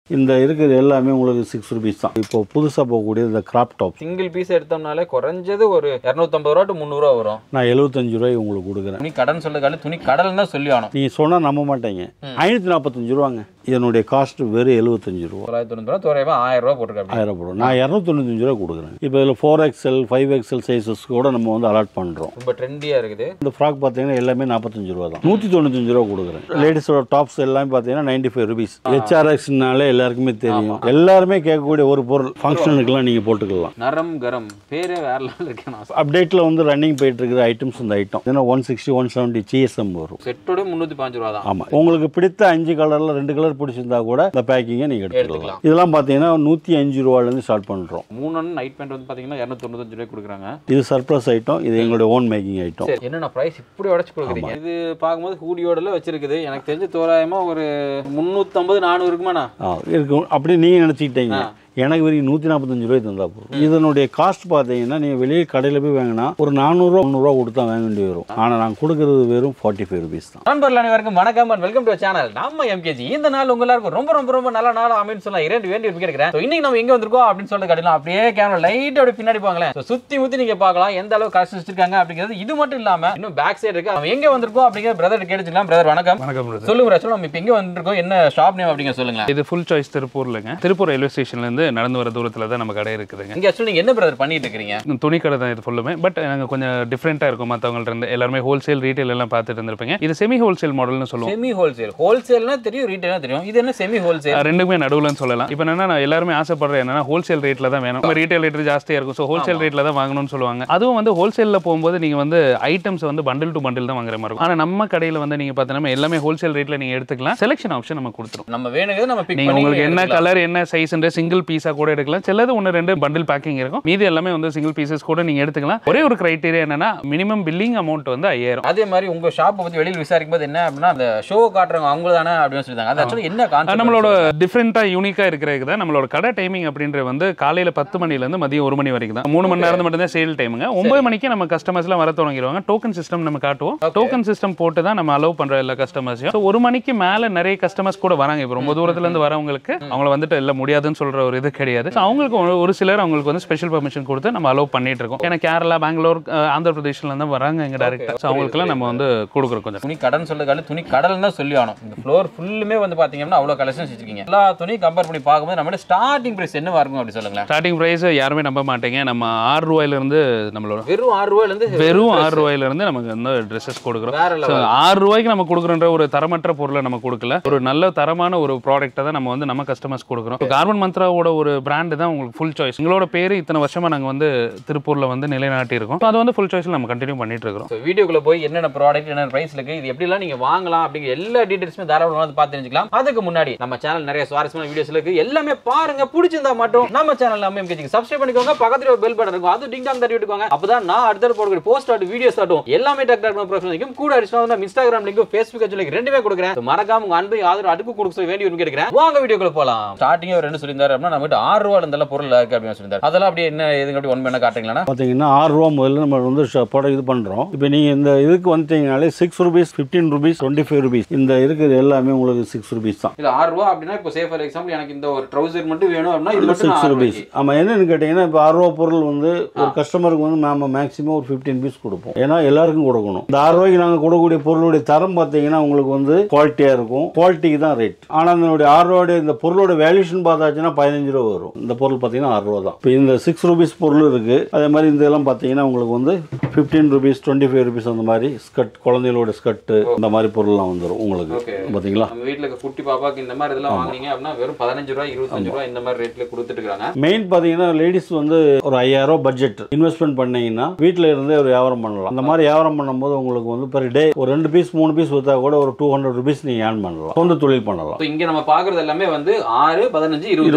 இந்த இருக்கிறது எல்லாமே உங்களுக்கு சிக்ஸ் ருபீஸ் தான் இப்போ புதுசாக போகக்கூடிய இந்த கிராப் டாப் சிங்கிள் பீஸ் எடுத்தோம்னாலே குறைஞ்சது ஒரு இரநூத்தம்பது ரூபா டு முந்நூறுவா வரும் நான் எழுபத்தஞ்சு ரூபாய் உங்களுக்கு கொடுக்குறேன் துணி கடன் சொல்லுறதுக்கால துணி கடல் தான் சொல்லி ஆகணும் நீங்கள் சொன்னால் நம்ப மாட்டீங்க ஐநூற்றி நாற்பத்தஞ்சு ரூபாங்க இதனுடைய காஸ்ட் வெறும் எழுபத்தஞ்சு ரூபா தொள்ளாயிரத்தி தொண்ணூறு ரூபா தோராயமா ஆயிரம் ரூபா போட்டுருக்காங்க ஆயிரம் போடும் நான் இரநூத்தொண்ணூத்தஞ்சு ரூபா கொடுக்குறேன் இப்போ இதில் four XL five XL sizes கூட நம்ம வந்து அலாட் பண்ணுறோம் ரொம்ப ட்ரெண்டியா இருக்குது இந்த ஃப்ராக் பார்த்தீங்கன்னா எல்லாமே நாற்பத்தஞ்சு ரூபா தான் நூற்றி தொண்ணூத்தஞ்சு ரூபா கொடுக்குறேன் லேடிஸோட டாப்ஸ் எல்லாமே பார்த்தீங்கன்னா நைன்டி ஃபைவ் ருபீஸ் ஹெச்ஆர்எக்ஸ்னாலே எல்லாருக்குமே தெரியும் எல்லாருமே கேட்கக்கூடிய ஒரு பொருள் ஃபங்க்ஷனுக்குலாம் நீங்கள் போட்டுக்கலாம் நரம் கரம் பேரே வேற லெவல் இருக்கேன் நான் அப்டேட்டில் வந்து ரன்னிங் போயிட்டு இருக்கிற ஐட்டம்ஸ் இந்த ஐட்டம் ஏன்னா one sixty one seventy GSM வரும் செட்டோட முந்நூற்றி பாஞ்சு ரூபா தான் ஆமாம் உங்களுக்கு பிடித்த அஞ்சு கலரில் ரெண்டு கலர் பிடிச்சிருந்தா கூட இந்த பேக்கிங்கை நீங்கள் எடுத்துக்கலாம் எடுத்துக்கலாம். இதெல்லாம் பார்த்தீங்கன்னா நூற்றி அஞ்சு ரூபாலேருந்து ஸ்டார்ட் பண்ணுறோம் மூணு நைட் பேண்ட் வந்து பார்த்தீங்கன்னா இரநூத்தொண்ணூத்தஞ்சு ரூபாய் கொடுக்குறாங்க இது சர்ப்ளஸ் ஐட்டம் இது எங்களுடைய ஓன் மேக்கிங் ஐட்டம் சரி என்னென்ன ப்ரைஸ் இப்படி உடச்சு கொடுக்குறீங்க இது பார்க்கும்போது ஹூடியோடல வச்சிருக்குது எனக்கு தெரிஞ்சு தோராயமா ஒரு முந்நூற்றம்பது நானூறு இருக்குமாண்ணா ஆ இருக்கும் அப்படி நீங்கள் நினச்சிக்கிட்டீங்க எனக்கு வெறும் நூற்றி நாற்பத்தஞ்சு ரூபாய் தந்தா போதும் இதனுடைய காஸ்ட் பார்த்தீங்கன்னா நீங்கள் வெளியே கடையில் போய் வாங்கினா ஒரு நானூறுரூவா முந்நூறுரூவா கொடுத்தா வாங்க வேண்டி வரும் ஆனால் நான் கொடுக்குறது வெறும் ஃபார்ட்டி ஃபைவ் ருபீஸ் தான் நண்பர்கள் அனைவருக்கும் வணக்கம் அண்ட் வெல்கம் டு சேனல் நம்ம எம்கேஜி இந்த நாள் உங்க எல்லாருக்கும் ரொம்ப ரொம்ப ரொம்ப நல்ல நாள் அமைன்னு சொல்லலாம் இரண்டு வேண்டி கேட்கிறேன் So, இன்னைக்கு நம்ம எங்க வந்திருக்கோம் அப்படின்னு சொல்லிட்டு காட்டலாம் அப்படியே கேமரா லைட் அப்படி பின்னாடி போங்களேன் So, சுத்தி முத்தி நீங்க பார்க்கலாம் எந்த அளவுக்கு கலெக்ஷன் வச்சிருக்காங்க அப்படிங்கிறது இது மட்டும் இல்லாம இன்னும் பேக் சைடு இருக்கு நம்ம எங்க வந்திருக்கோம் அப்படிங்கிற பிரதர் கேட்டுக்கலாம் பிரதர் வணக்கம் வணக்கம் brother. சொல்லுங்க பிரச்சனை நம்ம இப்போ எங்க வந்திருக்கோம் என்ன ஷாப் நேம் அப்படிங்க சொல்லுங்க இது ஃபுல் சாய்ஸ் திருப்பூர்லங்க திருப்பூர் ரயில்வே ஸ்டேஷன்ல இருந்து நடந்து வர தூரத்துல தான் நம்ம கடை இருக்குதுங்க இங்க ஆக்சுவலி நீங்க என்ன பிரதர் பண்ணிட்டு இருக்கீங்க துணி கடை தான் இது ஃபுல்லுமே பட் நாங்கள் கொஞ்சம் டிஃப்ரெண்ட்டாக இருக்கும் மற்றவங்கள்ட்ட இருந்து எல்லாருமே ஹோல்சேல் ரீட்டைல் எல்லாம் பார்த்துட்டு இருந்திருப்பீங்க இது செமி ஹோல்சேல் மாடல்னு சொல்லுவோம் செமி ஹோல்சேல் ஹோல்சேல்னா தெரியும் ரீட்டைல்னா தெரியும் இது என்ன செமி ஹோல்சேல் அஹ் ரெண்டுக்குமே நடுவுலன்னு சொல்லலாம் இப்போ என்னன்னா நான் எல்லாருமே ஆசைப்படுறேன் என்னன்னா ஹோல்சேல் ரேட்டில் தான் வேணும் ரீட்டைல் ரேட் ஜாஸ்தியாக இருக்கும் ஸோ ஹோல்சேல் ரேட்டில் தான் வாங்கணும்னு சொல்லுவாங்க அதுவும் வந்து ஹோல்சேலில் போகும்போது நீங்கள் வந்து ஐட்டம்ஸ் வந்து பண்டில் டு பண்டில் தான் வாங்குற மாதிரி இருக்கும் ஆனால் நம்ம கடையில் வந்து நீங்கள் பார்த்தீங்கன்னா எல்லாமே ஹோல்சேல் ரேட்டில் நீங்கள் எடுத்துக்கலாம் செலெக்ஷன் ஆப்ஷன் நம்ம கொடுத்துரும் நம்ம வேணுங்கிறது நம்ம பிக் நீங்க பண்ணி உங்களுக்கு என்ன எடுத்துக்கலாம். கலர் என்ன சைஸ்ன்ற சிங்கிள் பீஸா கூட எடுக்கலாம் சிலது ஒன்று ரெண்டு பண்டில் பேக்கிங் இருக்கும் மீதி எல்லாமே வந்து சிங்கிள் பீசஸ் கூட நீங்க எடுத்துக்கலாம் ஒரே ஒரு கிரைட்டீரியா என்னன்னா மினிமம் பில்லிங் அமௌண்ட் வந்து ஐயாயிரம் அதே மாதிரி உங்க ஷாப்பை பத்தி வெளியில் விசாரிக்கும் போது என்ன அப்படின்னா அந்த ஷோ காட்டுறவங்க அவங்க தானே அப்படின்னு சொல்லிட்டாங்க அது ஆக்சுவலி என்ன அது கான்செப்ட் நம்மளோட டிஃப்ரெண்டா யூனிக்கா இருக்கிறதுக்கு தான் நம்மளோட கடை டைமிங் அப்படின்றது வந்து காலையில பத்து மணில இருந்து மதியம் ஒரு மணி வரைக்கும் தான் மூணு மணி நேரம் மட்டும் தான் சேல் டைமுங்க ஒன்பது மணிக்கு நம்ம கஸ்டமர்ஸ் எல்லாம் வர தொடங்கிடுவாங்க டோக்கன் சிஸ்டம் நம்ம காட்டுவோம் டோக்கன் சிஸ்டம் போட்டு தான் நம்ம அலோவ் பண்ற எல்லா கஸ்டமர்ஸையும் So, ஒரு மணிக்கு மேல நிறைய கஸ்டமர்ஸ் கூட வராங்க இப்போ ரொம்ப தூரத்துல இருந்து வரவங்களுக்கு அவங்கள வந்துட்டு இல்ல முடியாதுன்னு சொல்ற ஒரு இது கிடையாது So, அவங்களுக்கு ஒரு- ஒரு சிலர் அவங்களுக்கு வந்து ஸ்பெஷல் பெர்மிஷன் கொடுத்து நம்ம அலோவ் பண்ணிட்டு இருக்கோம் ஏன்னா கேரளா பெங்களூர் அஹ், ஆந்திர பிரதேஷ்ல இருந்து வராங்க எங்க டேரக்டா ஸோ அவங்களுக்குலாம் நம்ம வந்து கொடுக்குறோம் கொஞ்சம் துணி கடன் சொல்றதுக்கால துணி கடல் தான் சொல்லி ஆகணும் இந்த ஃப்ளோர் ஃபுல்லுமே வந்து பாத்தீங்கன்னா அவ்வளோ கலெக்ஷன்ஸ் வச்சிருக்கீங்க எல்லா துணி கம்பேர் பண்ணி பார்க்கும்போது நம்ம ஸ்டார்டிங் பிரைஸ் என்னவா இருக்கும் அப்படி சொல்லுங்களேன் ஸ்டார்டிங் ப்ரைஸ் யாருமே நம்ப மாட்டீங்க நம்ம ஆறு ரூபாயில இருந்து நம்மளோட வெறும் ஆறு ரூபாயில இருந்து வெறும் ஆறு ரூபாயில இருந்து நமக்கு வந்து ட்ரெஸ்ஸஸ் கொடுக்குறோம் வேற So, லெவல் ஆறு ரூபாய்க்கு நம்ம கொடுக்குறன்ற ஒரு தரமற்ற பொருளை நம்ம கொடுக்கல ஒரு நல்ல தரமான ஒரு ப்ராடக்ட்டை தான் நம்ம வந்து நம்ம கஸ்டமர்ஸ் கொடுக்குறோம் கார்பன் மந்த்ராவோட ஒரு பிராண்டு தான் உங்களுக்கு ஃபுல் சாய்ஸ் எங்களோட பேர் இத்தனை வருஷமா நாங்க வந்து திருப்பூர்ல வந்து நிலைநாட்டி இருக்கோம் So, அது வந்து ஃபுல் சாய்ஸ்ல நம்ம கண்டினியூ பண்ணிட்டு இருக்கிறோம் ஸோ வீடியோக்குள்ள போய் என்னென்ன ப்ராடக்ட் என்னென்ன பிரைஸ் இருக்கு இது எப்படிலாம் நீங்க வாங்கலாம் அப்படிங்கிற எல்லா டீடைல்ஸுமே தாராளமாக வந்து பார்த்து தெரிஞ்சுக்கலாம் அதுக்கு முன்னாடி நம்ம சேனல் நிறைய சுவாரஸ்யமான வீடியோஸ் இருக்கு எல்லாமே பாருங்க பிடிச்சிருந்தா மட்டும் நம்ம சேனல் நம்ம எம்கேஜிக்கு சப்ஸ்கிரைப் பண்ணிக்கோங்க பக்கத்துல ஒரு பெல் பட்டன் இருக்கும் அது டிங் டாங் தட்டி விட்டுக்கோங்க அப்பதான் நான் அடுத்த போடக்கூடிய போஸ்ட் ஆட்டு வீடியோஸ் ஆட்டும் எல்லாமே டக் டக் ப்ரொஃபைல் இருக்கும் கூட அடிஷனல் வந்து இன்ஸ்டாகிராம் லிங்க்கும் ஃபேஸ்புக் லிங்க் ரெண்டுமே கொடுக்குறேன் So, மறக்காம உங்க அன்பை ஆதரவு அடுக்கு கொடுக்க சொல்லி வேண்டி விரும்பி கேட்கிறேன் வாங்க வீடியோக்குள்ள போலாம் ஸ்டார்டிங்கே ஒரு ரெண்டு சொல்லியிருந்தாரு அப்படின்னா நம்ம கிட்ட ஆறு ரூபா இருந்தெல்லாம் பொருள் இருக்கு அப்படின்னு சொல்லியிருந்தாரு அதெல்லாம் அப்படியே என்ன எதுங்க அப்படி ஒன் பண்ண காட்டுறீங்களா பார்த்தீங்கன்னா ஆறு ரூபா முதல்ல நம்ம வந்து ப்ராடக்ட் இது பண்ணுறோம் இப்போ நீங்கள் இந்த இதுக்கு வந்துட்டீங்கனாலே six rupees fifteen rupees twenty five rupees இந்த இருக்கிறது எல்லாமே உங்களுக்கு சிக்ஸ் ருபீஸ் தான் இல்ல ஆறு ரூபா அப்படின்னா இப்போ சே ஃபார் எக்ஸாம்பிள் எனக்கு இந்த ஒரு ட்ரௌசர் மட்டும் வேணும் அப்படின்னா இது மட்டும் சிக்ஸ் ஆறு ருபீஸ் ரூபாய்க்கு. ஆமாம் என்னன்னு கேட்டிங்கன்னா இப்போ ஆறு ரூபா பொருள் வந்து ஒரு கஸ்டமருக்கு வந்து நம்ம மேக்ஸிமம் ஒரு ஃபிஃப்டீன் பீஸ் கொடுப்போம் ஏன்னா எல்லாருக்கும் கொடுக்கணும் இந்த ஆறு ரூபாய்க்கு நாங்கள் கொடுக்கக்கூடிய பொருளுடைய தரம் பார்த்தீங்கன்னா உங்களுக்கு வந்து குவாலிட்டியாக இருக்கும் குவாலிட்டிக்கு தான் ரேட் ஆனால் அதனுடைய ஆறு ரூபாயுடைய இந்த பொருளோட வேல்யூஷன் பார்த்தாச்சுன்னா பதினஞ்சு ரூபா வரும் இந்த பொருள் பார்த்தீங்கன்னா ஆறு ரூபா தான் இப்போ இந்த சிக்ஸ் ருபீஸ் பொருள் இருக்குது அதே மாதிரி இந்த இதெல்லாம் பார்த்தீங்கன்னா உங்களுக்கு வந்து fifteen rupees twenty five rupees அந்த மாதிரி ஸ்கர்ட் குழந்தைகளோட ஸ்கர்ட்டு இந்த மாதிரி பொருள்லாம் வந்துடும் Okay. உங்களுக்கு பார்த்தீங்களா நம்ம வீட்ல இருக்க குட்டி பாப்பாக்கு இந்த மாதிரி இதெல்லாம் வாங்குனீங்க அப்படின்னா வெறும் பதினஞ்சு ரூபாய் இருபத்தஞ்சு ரூபாய் இந்த மாதிரி ரேட்ல கொடுத்துட்டு இருக்காங்க மெயின் பார்த்தீங்கன்னா லேடிஸ் வந்து ஒரு ஐயாயிரம் ரூபாய் பட்ஜெட் இன்வெஸ்ட்மெண்ட் பண்ணீங்கன்னா வீட்டில் இருந்தே ஒரு வியாபாரம் பண்ணலாம் அந்த மாதிரி வியாபாரம் பண்ணும்போது உங்களுக்கு வந்து பெர் டே ஒரு ரெண்டு பீஸ் மூணு பீஸ் விற்றா கூட ஒரு டூ ஹண்ட்ரட் ருபீஸ் நீங்கள் ஏர்ன் பண்ணலாம் சொந்த தொழில் பண்ணலாம் So, இங்க நம்ம பாக்குறது எல்லாமே வந்து ஆறு பதினஞ்சு இருபது இருபத்தஞ்சு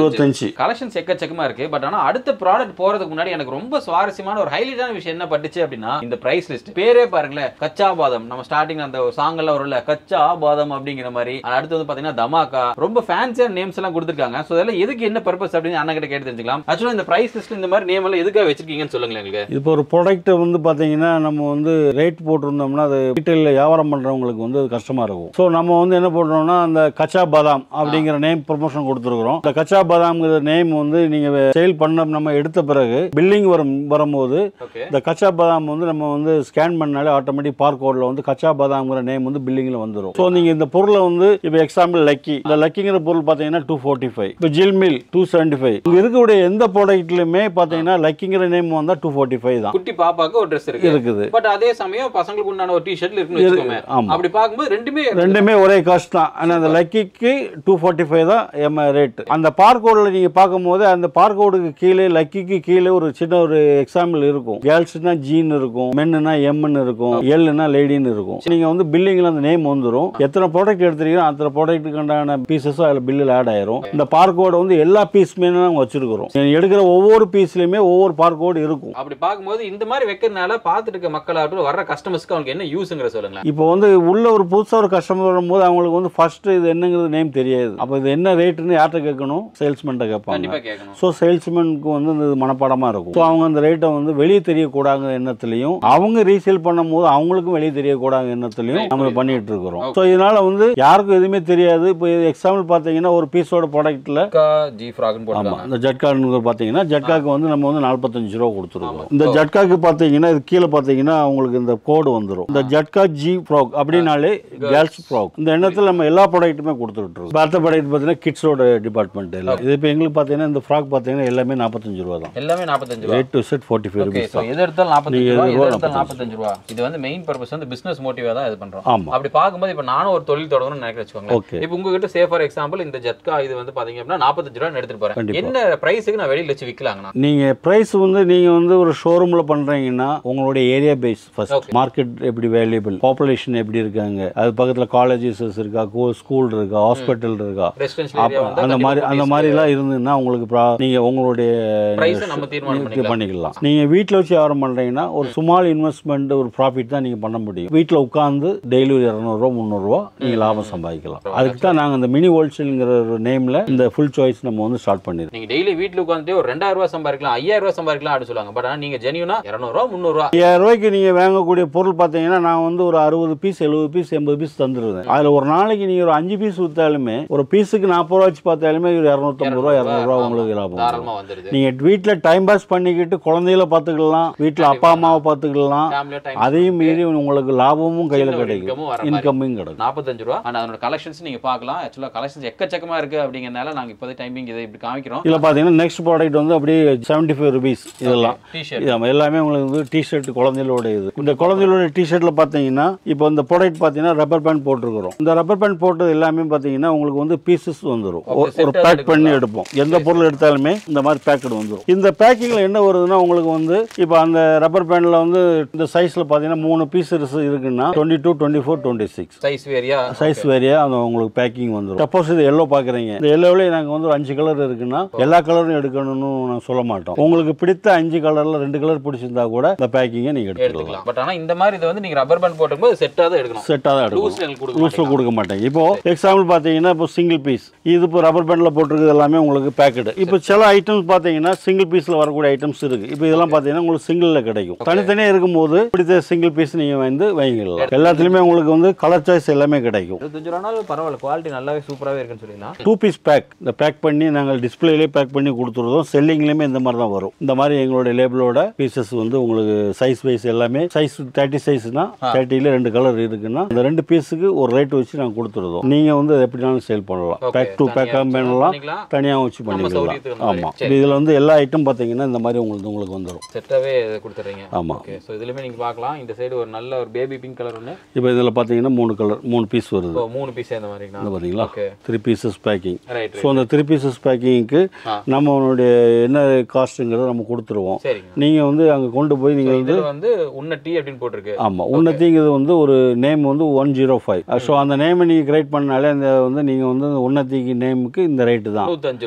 முடிஞ்சிருச்சு கலெக்ஷன்ஸ் எக்கச்சக்கமா இருக்கு பட் ஆனா அடுத்த ப்ராடக்ட் போறதுக்கு முன்னாடி எனக்கு ரொம்ப சுவாரஸ்யமான ஒரு ஹைலைட்டான விஷயம் என்ன பட்டுச்சு அப்படின்னா இந்த பிரைஸ் லிஸ்ட் பேரே பாருங்களேன் கச்சா பாதம் நம்ம ஸ்டார்டிங் அந்த சாங்ல வரும்ல கச்சா பாதம் அப்படிங்கிற மாதிரி அது அடுத்து வந்து பாத்தீங்கன்னா தமாக்கா ரொம்ப ஃபேன்சியான நேம்ஸ் எல்லாம் கொடுத்துருக்காங்க ஸோ இதெல்லாம் எதுக்கு என்ன பர்பஸ் அப்படின்னு அண்ணன் கிட்ட கேட்டு தெரிஞ்சுக்கலாம் ஆக்சுவலா இந்த பிரைஸ் லிஸ்ட்ல இந்த மாதிரி நேம் எல்லாம் எதுக்காக வச்சிருக்கீங்கன்னு சொல்லுங்களேன் எங்களுக்கு இப்போ ஒரு ப்ராடக்ட்டை வந்து பார்த்தீங்கன்னா நம்ம வந்து ரேட் போட்டிருந்தோம்னா அது ரீட்டைலில் வியாபாரம் பண்ணுறவங்களுக்கு வந்து அது கஷ்டமாக இருக்கும் ஸோ நம்ம வந்து என்ன பண்ணுறோம்னா அந்த கச்சா பாதாம் அப்படிங்கிற நேம் ப்ரொமோஷன் கொடுத்துருக்குறோம் இந்த கச்சா பாதாம்ங்கிற நேம் வந்து நீங்கள் சேல் பண்ண நம்ம எடுத்த பிறகு பில்லிங் வரும் வரும்போது ஓகே இந்த கச்சா பாதாம் வந்து நம்ம வந்து ஸ்கேன் பண்ணாலே ஆட்டோமேட்டிக் பார் கோடில் வந்து கச்சா பாதாம்ங்கிற நேம் வந்து பில்லிங்கில் வந்துடும் ஸோ நீங்கள் இந்த பொருளை வந்து இப்போ எக்ஸாம்பிள் லக்கி இந்த லக்கிங்கிற பொருள் பார்த்தீங்கன்னா டூ ஃபோர்ட்டி ஃபைவ் இப்போ ஜில்மில் டூ செவன்ட்டி ஃபைவ் இங்கே இருக்கக்கூடிய எந்த ப்ராடக்ட்லையுமே பார்த்தீங்கன்னா லக்கிங்கிற நேம் வந்தால் டூ ஃபோர்ட்டி ஃபைவ் தான் குட்டி பாப்பாக்கு ஒரு ட்ரெஸ் இருக்கு இருக்குது பட் அதே சமயம் பசங்களுக்கு உண்டான ஒரு டிஷர்ட்ல இருக்குன்னு வச்சுக்கோங்க ஆமா. அப்படி பார்க்கும்போது ரெண்டுமே ரெண்டுமே ஒரே காஸ்ட் தான் ஆனால் அந்த லக்கிக்கு டூ ஃபார்ட்டி ஃபைவ் தான் எம் ரேட் அந்த பார்கோடில் நீங்கள் பார்க்கும்போது அந்த பார்கோடுக்கு கீழே லக்கிக்கு கீழே ஒரு சின்ன ஒரு எக்ஸாம்பிள் இருக்கும் கேர்ள்ஸ்னா ஜீன் இருக்கும் மென்னுனா எம்னு இருக்கும் எல்லுனா லேடின்னு இருக்கும் நீங்கள் வந்து பில்லிங்கில் அந்த நேம் வந்துடும் எத்தனை ப்ராடக்ட் எடுத்துறீங்களோ அத்தனை ப்ராடக்ட்டுக்கு உண்டான பீசஸும் அதில் பில்லில் ஆட் ஆயிரும் இந்த பார்கோடு வந்து எல்லா பீஸுமே நாங்கள் வச்சிருக்கிறோம் நீங்க எடுக்கிற ஒவ்வொரு பீஸ்லையுமே ஒவ்வொரு பார்கோடு இருக்கும் அப்படி பார்க்கும்போது இந்த மாதிரி வைக்கிறதுனால பார்த்துட்டு இருக்க மக்களாகட்டும் வர்ற கஸ்டமர்ஸ்க்கு அவங்களுக்கு என்ன யூஸ்ங்கிற சொல்லுங்களேன் இப்போ வந்து உள்ள ஒரு புதுசாக ஒரு கஸ்டமர் வரும்போது அவங்களுக்கு வந்து ஃபர்ஸ்ட் இது என்னங்கிறது நேம் தெரியாது அப்போ இது என்ன ரேட்டுன்னு யார்கிட்ட கேட்கணும் சேல்ஸ்மேன்ட்ட கேட்பாங்க கண்டிப்பா கேட்கணும் ஸோ சேல்ஸ்மேனுக்கு வந்து இந்த மனப்பாடமாக இருக்கும் ஸோ அவங்க அந்த ரேட்டை வந்து வெளியே தெரியக்கூடாத எண்ணத்துலையும் அவங்க ரீசேல் பண்ணும்போது அவங்களுக்கும் வெளியே தெரியக்கூடாத எண்ணத்துலையும் நம்ம பண்ணிட்டு இருக்கிறோம் ஸோ இதனால வந்து யாருக்கும் எதுவுமே தெரியாது இப்போ எக்ஸாம்பிள் பார்த்தீங்கன்னா ஒரு பீஸோட ப்ராடக்ட்டில் ஜி ஃப்ராக்னு ஆமாம் போட்டுருக்காங்க இந்த ஜட்கான்னு பார்த்தீங்கன்னா ஜட்காக்கு வந்து நம்ம வந்து நாற்பத்தஞ்சு ரூபா கொடுத்துருக்கோம் இந்த ஜட்காக்கு பார்த்தீங்கன்னா இது கீழே பார்த்தீங்கன்னா உங்களுக்கு இந்த கோடு வந்துடும் இந்த ஜட்கா ஜி ஃப்ராக் அப்படின்னாலே கேர்ள்ஸ் ஃப்ராக் இந்த எண்ணத்தில் நம்ம எல்லா ப்ராடக்ட்டுமே கொடுத்துட்டு இருக்கோம் அடுத்த ப்ராடக்ட் பார்த்தீங்கன்னா கிட்ஸோட டிபார்ட்மெண்ட் எல்லாம் இது இப்போ எங்களுக்கு பார்த்தீங்கன்னா இந்த ஃப்ராக் பார்த்தீங்கன்னா எல்லாமே நாற்பத்தஞ்சு ரூபா தான் எல்லாமே நாற்பத்தஞ்சு ரூபா A to Z forty five okay rupees so தான் எது எடுத்தாலும் நாற்பத்தஞ்சு நீங்க ரூபா எது எது ரூபா எடுத்தாலும் 45 நாற்பத்தஞ்சு ரூபா இது வந்து மெயின் பர்பஸ் வந்து பிசினஸ் மோட்டிவாக தான் இது பண்றோம் ஆமா அப்படி பார்க்கும்போது இப்போ நானும் ஒரு தொழில் தொடங்கணும்னு நினைக்க வச்சுக்கோங்களேன் ஓகே இப்போ உங்ககிட்ட சே ஃபார் எக்ஸாம்பிள் இந்த ஜட்கா இது வந்து பாத்தீங்க அப்படின்னா நாற்பத்தஞ்சு ரூபா எடுத்துட்டு போறேன் கண்டிப்பா. என்ன பிரைஸுக்கு நான் வெளியில வச்சு விற்கலாங்கண்ணா நீங்கள் ப்ரைஸ் வந்து நீங்கள் வந்து ஒரு ஷோரூமில் பண்ணுறீங்கன்னா உங்களுடைய area base first Okay. Market எப்படி வேல்யூபிள் பாப்புலேஷன் எப்படி இருக்காங்க அது பக்கத்தில் காலேஜஸ் இருக்கா ஸ்கூல் இருக்கா ஹாஸ்பிட்டல் இருக்கா ரெசிடென்ஷியல் அப்ப ஏரியா வந்து அந்த மாதிரி அந்த மாதிரிலாம் இருந்ததுன்னா உங்களுக்கு ப்ரா- நீங்க உங்களுடைய பிரைஸை நம்ம தீர்மானம் இது பண்ணிக்கலாம் பண்ணிக்கலாம் நீங்க வீட்டில் வச்சு வியாபாரம் பண்றீங்கன்னா ஒரு சுமால் இன்வெஸ்ட்மெண்ட் ஒரு ப்ராஃபிட் தான் நீங்க பண்ண முடியும் வீட்டில் உட்காந்து டெய்லி ஒரு இரநூறுவா முந்நூறுரூவா நீங்க லாபம் சம்பாதிக்கலாம் அதுக்கு தான் நாங்கள் இந்த மினி ஹோல்சேலுங்கிற ஒரு நேம்ல இந்த ஃபுல் சாய்ஸ் நம்ம வந்து ஸ்டார்ட் பண்ணிருக்கோம் நீங்க டெய்லி வீட்ல உட்காந்துட்டு ஒரு ரெண்டாயிரம் ரூபாய் சம்பாதிக்கலாம் ஐயாயிரம் ரூபாய் சம்பாதிக்கலாம் அப்படின்னு சொல்லுவாங்க பட் ஆனா நீங்க ஜெனியூனா இரநூறுவா முந்நூறுவா ஐயாயிரம் ரூபாய்க்கு நீங்கள் வாங்கக்கூடிய பொருள் பார்த்தீங்கன்னா நான் வந்து ஒரு அறுபது பீஸ் எழுபது பீஸ் எண்பது பீஸ் தந்துடுவேன் அதில் ஒரு நாளைக்கு நீங்கள் ஒரு அஞ்சு பீஸ் விற்றாலுமே ஒரு பீஸுக்கு நாற்பது ரூபா வச்சு பார்த்தாலுமே ஒரு இரநூத்தம்பது ரூபா இரநூறுவா உங்களுக்கு லாபம் வரும். தாராளமா வந்துருது நீங்க வீட்டில் டைம் பாஸ் பண்ணிக்கிட்டு குழந்தைகளை பார்த்துக்கலாம் வீட்டில் அப்பா அம்மாவை பார்த்துக்கலாம் ஃபேமிலியா டைம் அதையும் மீறி உங்களுக்கு லாபமும் கையில் சின்ன ஒரு கிடைக்கும் income-உம் வர மாதிரி. இன்கம்மும் கிடைக்கும் நாற்பத்தஞ்சு ரூபா அண்ட் அதனோட கலெக்ஷன்ஸ் நீங்க பார்க்கலாம் ஆக்சுவலா கலெக்ஷன்ஸ் எக்கச்சக்கமா இருக்கு அப்படிங்கறனால நாங்க இப்போதைக்கு டைமிங் இதை இப்படி காமிக்கிறோம் இதில் பார்த்தீங்கன்னா நெக்ஸ்ட் ப்ராடக்ட் வந்து அப்படியே செவன்ட்டி ஃபைவ் ருபீஸ் இதெல்லாம் டிஷர்ட் இது ஆமா, எல்லாமே உங்களுக்கு வந்து டிஷர்ட் குழந்தைகளோட இது இந்த குழந்தைகளோட டிஷர்ட்டில் பார்த்தீங்கன்னா இப்போ இந்த ப்ராடக்ட் பார்த்தீங்கன்னா ரப்பர் பேண்ட் போட்டிருக்கிறோம் இந்த ரப்பர் பேண்ட் போட்டது எல்லாமே பார்த்தீங்கன்னா உங்களுக்கு வந்து பீசஸ் வந்துடும் Okay, ஒரு set ஆ பேக் பண்ணி எடுக்கலாம். எடுப்போம் எந்த பொருள் எடுத்தாலுமே இந்த மாதிரி பேக்கெட் வந்துடும் இந்த பேக்கிங்கில் என்ன வருதுன்னா உங்களுக்கு வந்து இப்போ அந்த ரப்பர் பேண்டில் வந்து இந்த சைஸில் பார்த்தீங்கன்னா மூணு பீஸ் இருக்குன்னா twenty two twenty four twenty six size வேரியா சைஸ் வேரியா அந்த உங்களுக்கு பேக்கிங் வந்துடும் சப்போஸ் இது எல்லோ பார்க்குறீங்க இந்த எல்லோவிலே நாங்கள் வந்து ஒரு அஞ்சு கலர் இருக்குன்னா எல்லா கலரும் எடுக்கணும்னு நான் சொல்ல மாட்டோம் உங்களுக்கு பிடித்த அஞ்சு கலரில் ரெண்டு கலர் பிடிச்சிருந்தா கூட இந்த பேக்கிங்கை நீங்கள் எடுத்துக்கலாம் எடுத்துக்கலாம் பட் ஆனா இந்த மாதிரி இதை வந்து நீங்க ரப்பர் பேண்ட் போட்டும்போது செட்டா தான் எடுக்கணும் செட்டாக தான் எடுக்கணும் லூஸ்ல எங்களுக்கு கொடுக்க லூஸில் கொடுக்க மாட்டேங்க இப்போ எக்ஸாம்பிள் பார்த்தீங்கன்னா இப்போ சிங்கிள் பீஸ் இது இப்போ ரப்பர் பேண்டில் போட்டிருக்கிறது எல்லாமே உங்களுக்கு பேக்கெட் இப்போ சில ஐட்டம்ஸ் பார்த்தீங்கன்னா சிங்கிள் பீஸில் வரக்கூடிய ஐட்டம்ஸ் இருக்கு இப்போ இதெல்லாம் பார்த்தீங்கன்னா உங்களுக்கு சிங்கிளில் கிடைக்கும் தனித்தனியாக இருக்கும்போது பிடித்த சிங்கிள் பீஸ் நீங்கள் வந்து வாங்கிக்கலாம் எல்லாத்துலேயுமே உங்களுக்கு வந்து கலர் சாய்ஸ் எல்லாமே கிடைக்கும் இருபத்தஞ்சு ரூபானாலும் பரவாயில்ல குவாலிட்டி நல்லாவே சூப்பராகவே இருக்குன்னு சொல்லிடலாம் டூ பீஸ் பேக் இந்த பேக் பண்ணி நாங்கள் டிஸ்பிளேலேயே பேக் பண்ணி கொடுத்துருதோம் செல்லிங்லேயுமே இந்த மாதிரி தான் வரும் இந்த மாதிரி எங்களுடைய லேபிளோட பீசஸ் வந்து உங்களுக்கு சைஸ் வைஸ் எல்லாமே சைஸ் தேர்ட்டி சைஸ்னா தேர்ட்டியில் ரெண்டு கலர் இருக்குன்னா இந்த ரெண்டு பீஸுக்கு ஒரு ரேட் வச்சு நாங்கள் கொடுத்துருதோம் நீங்கள் வந்து அதை எப்படினாலும் சேல் பண்ணலாம் Okay, பேக் டு தனியா பேக்காக வச்சு பண்ணலாம் பண்ணிக்கலாம். தனியாக வச்சு சௌகரியத்துக்கு பண்ணிக்கலாம் அந்த மாதிரி. ஆமாம் சரி. இதில் வந்து எல்லா ஐட்டம் பார்த்தீங்கன்னா இந்த மாதிரி உங்களுக்கு உங்களுக்கு வந்துடும் செட்டாவே கொடுத்துறீங்க ஆமாம் ஓகே ஸோ இதுலயுமே நீங்க பார்க்கலாம் இந்த சைடு ஒரு நல்ல ஒரு பேபி பிங்க் கலர் ஒன்று இப்போ இதில் பார்த்தீங்கன்னா மூணு கலர் மூணு பீஸ் வருது ஓ மூணு பீஸ் இந்த மாதிரிங்களா இந்த பார்த்தீங்களா okay three pieces packing right so அந்த த்ரீ பீசஸ் பேக்கிங்க்கு ஆ. நம்மளுடைய என்ன காஸ்ட்டுங்கிறத நம்ம கொடுத்துருவோம் சரிங்க நீங்கள் வந்து அங்கே கொண்டு போய் நீங்கள் வந்து இதுல வந்து உன்ன டீ அப்படின்னு போட்டிருக்கு ஆமாம் உன்னத்திங்கிறது வந்து ஒரு நேம் வந்து ஒன் ஜீரோ ஃபைவ் ஸோ அந்த நேமை நீங்கள் கிரியேட் பண்ணாலே அந்த வந்து நீங்கள் வந்து உன்னத்திக்கு நேமுக்கு இந்த ரேட்டு தான் நூத்தஞ்சு ரூபா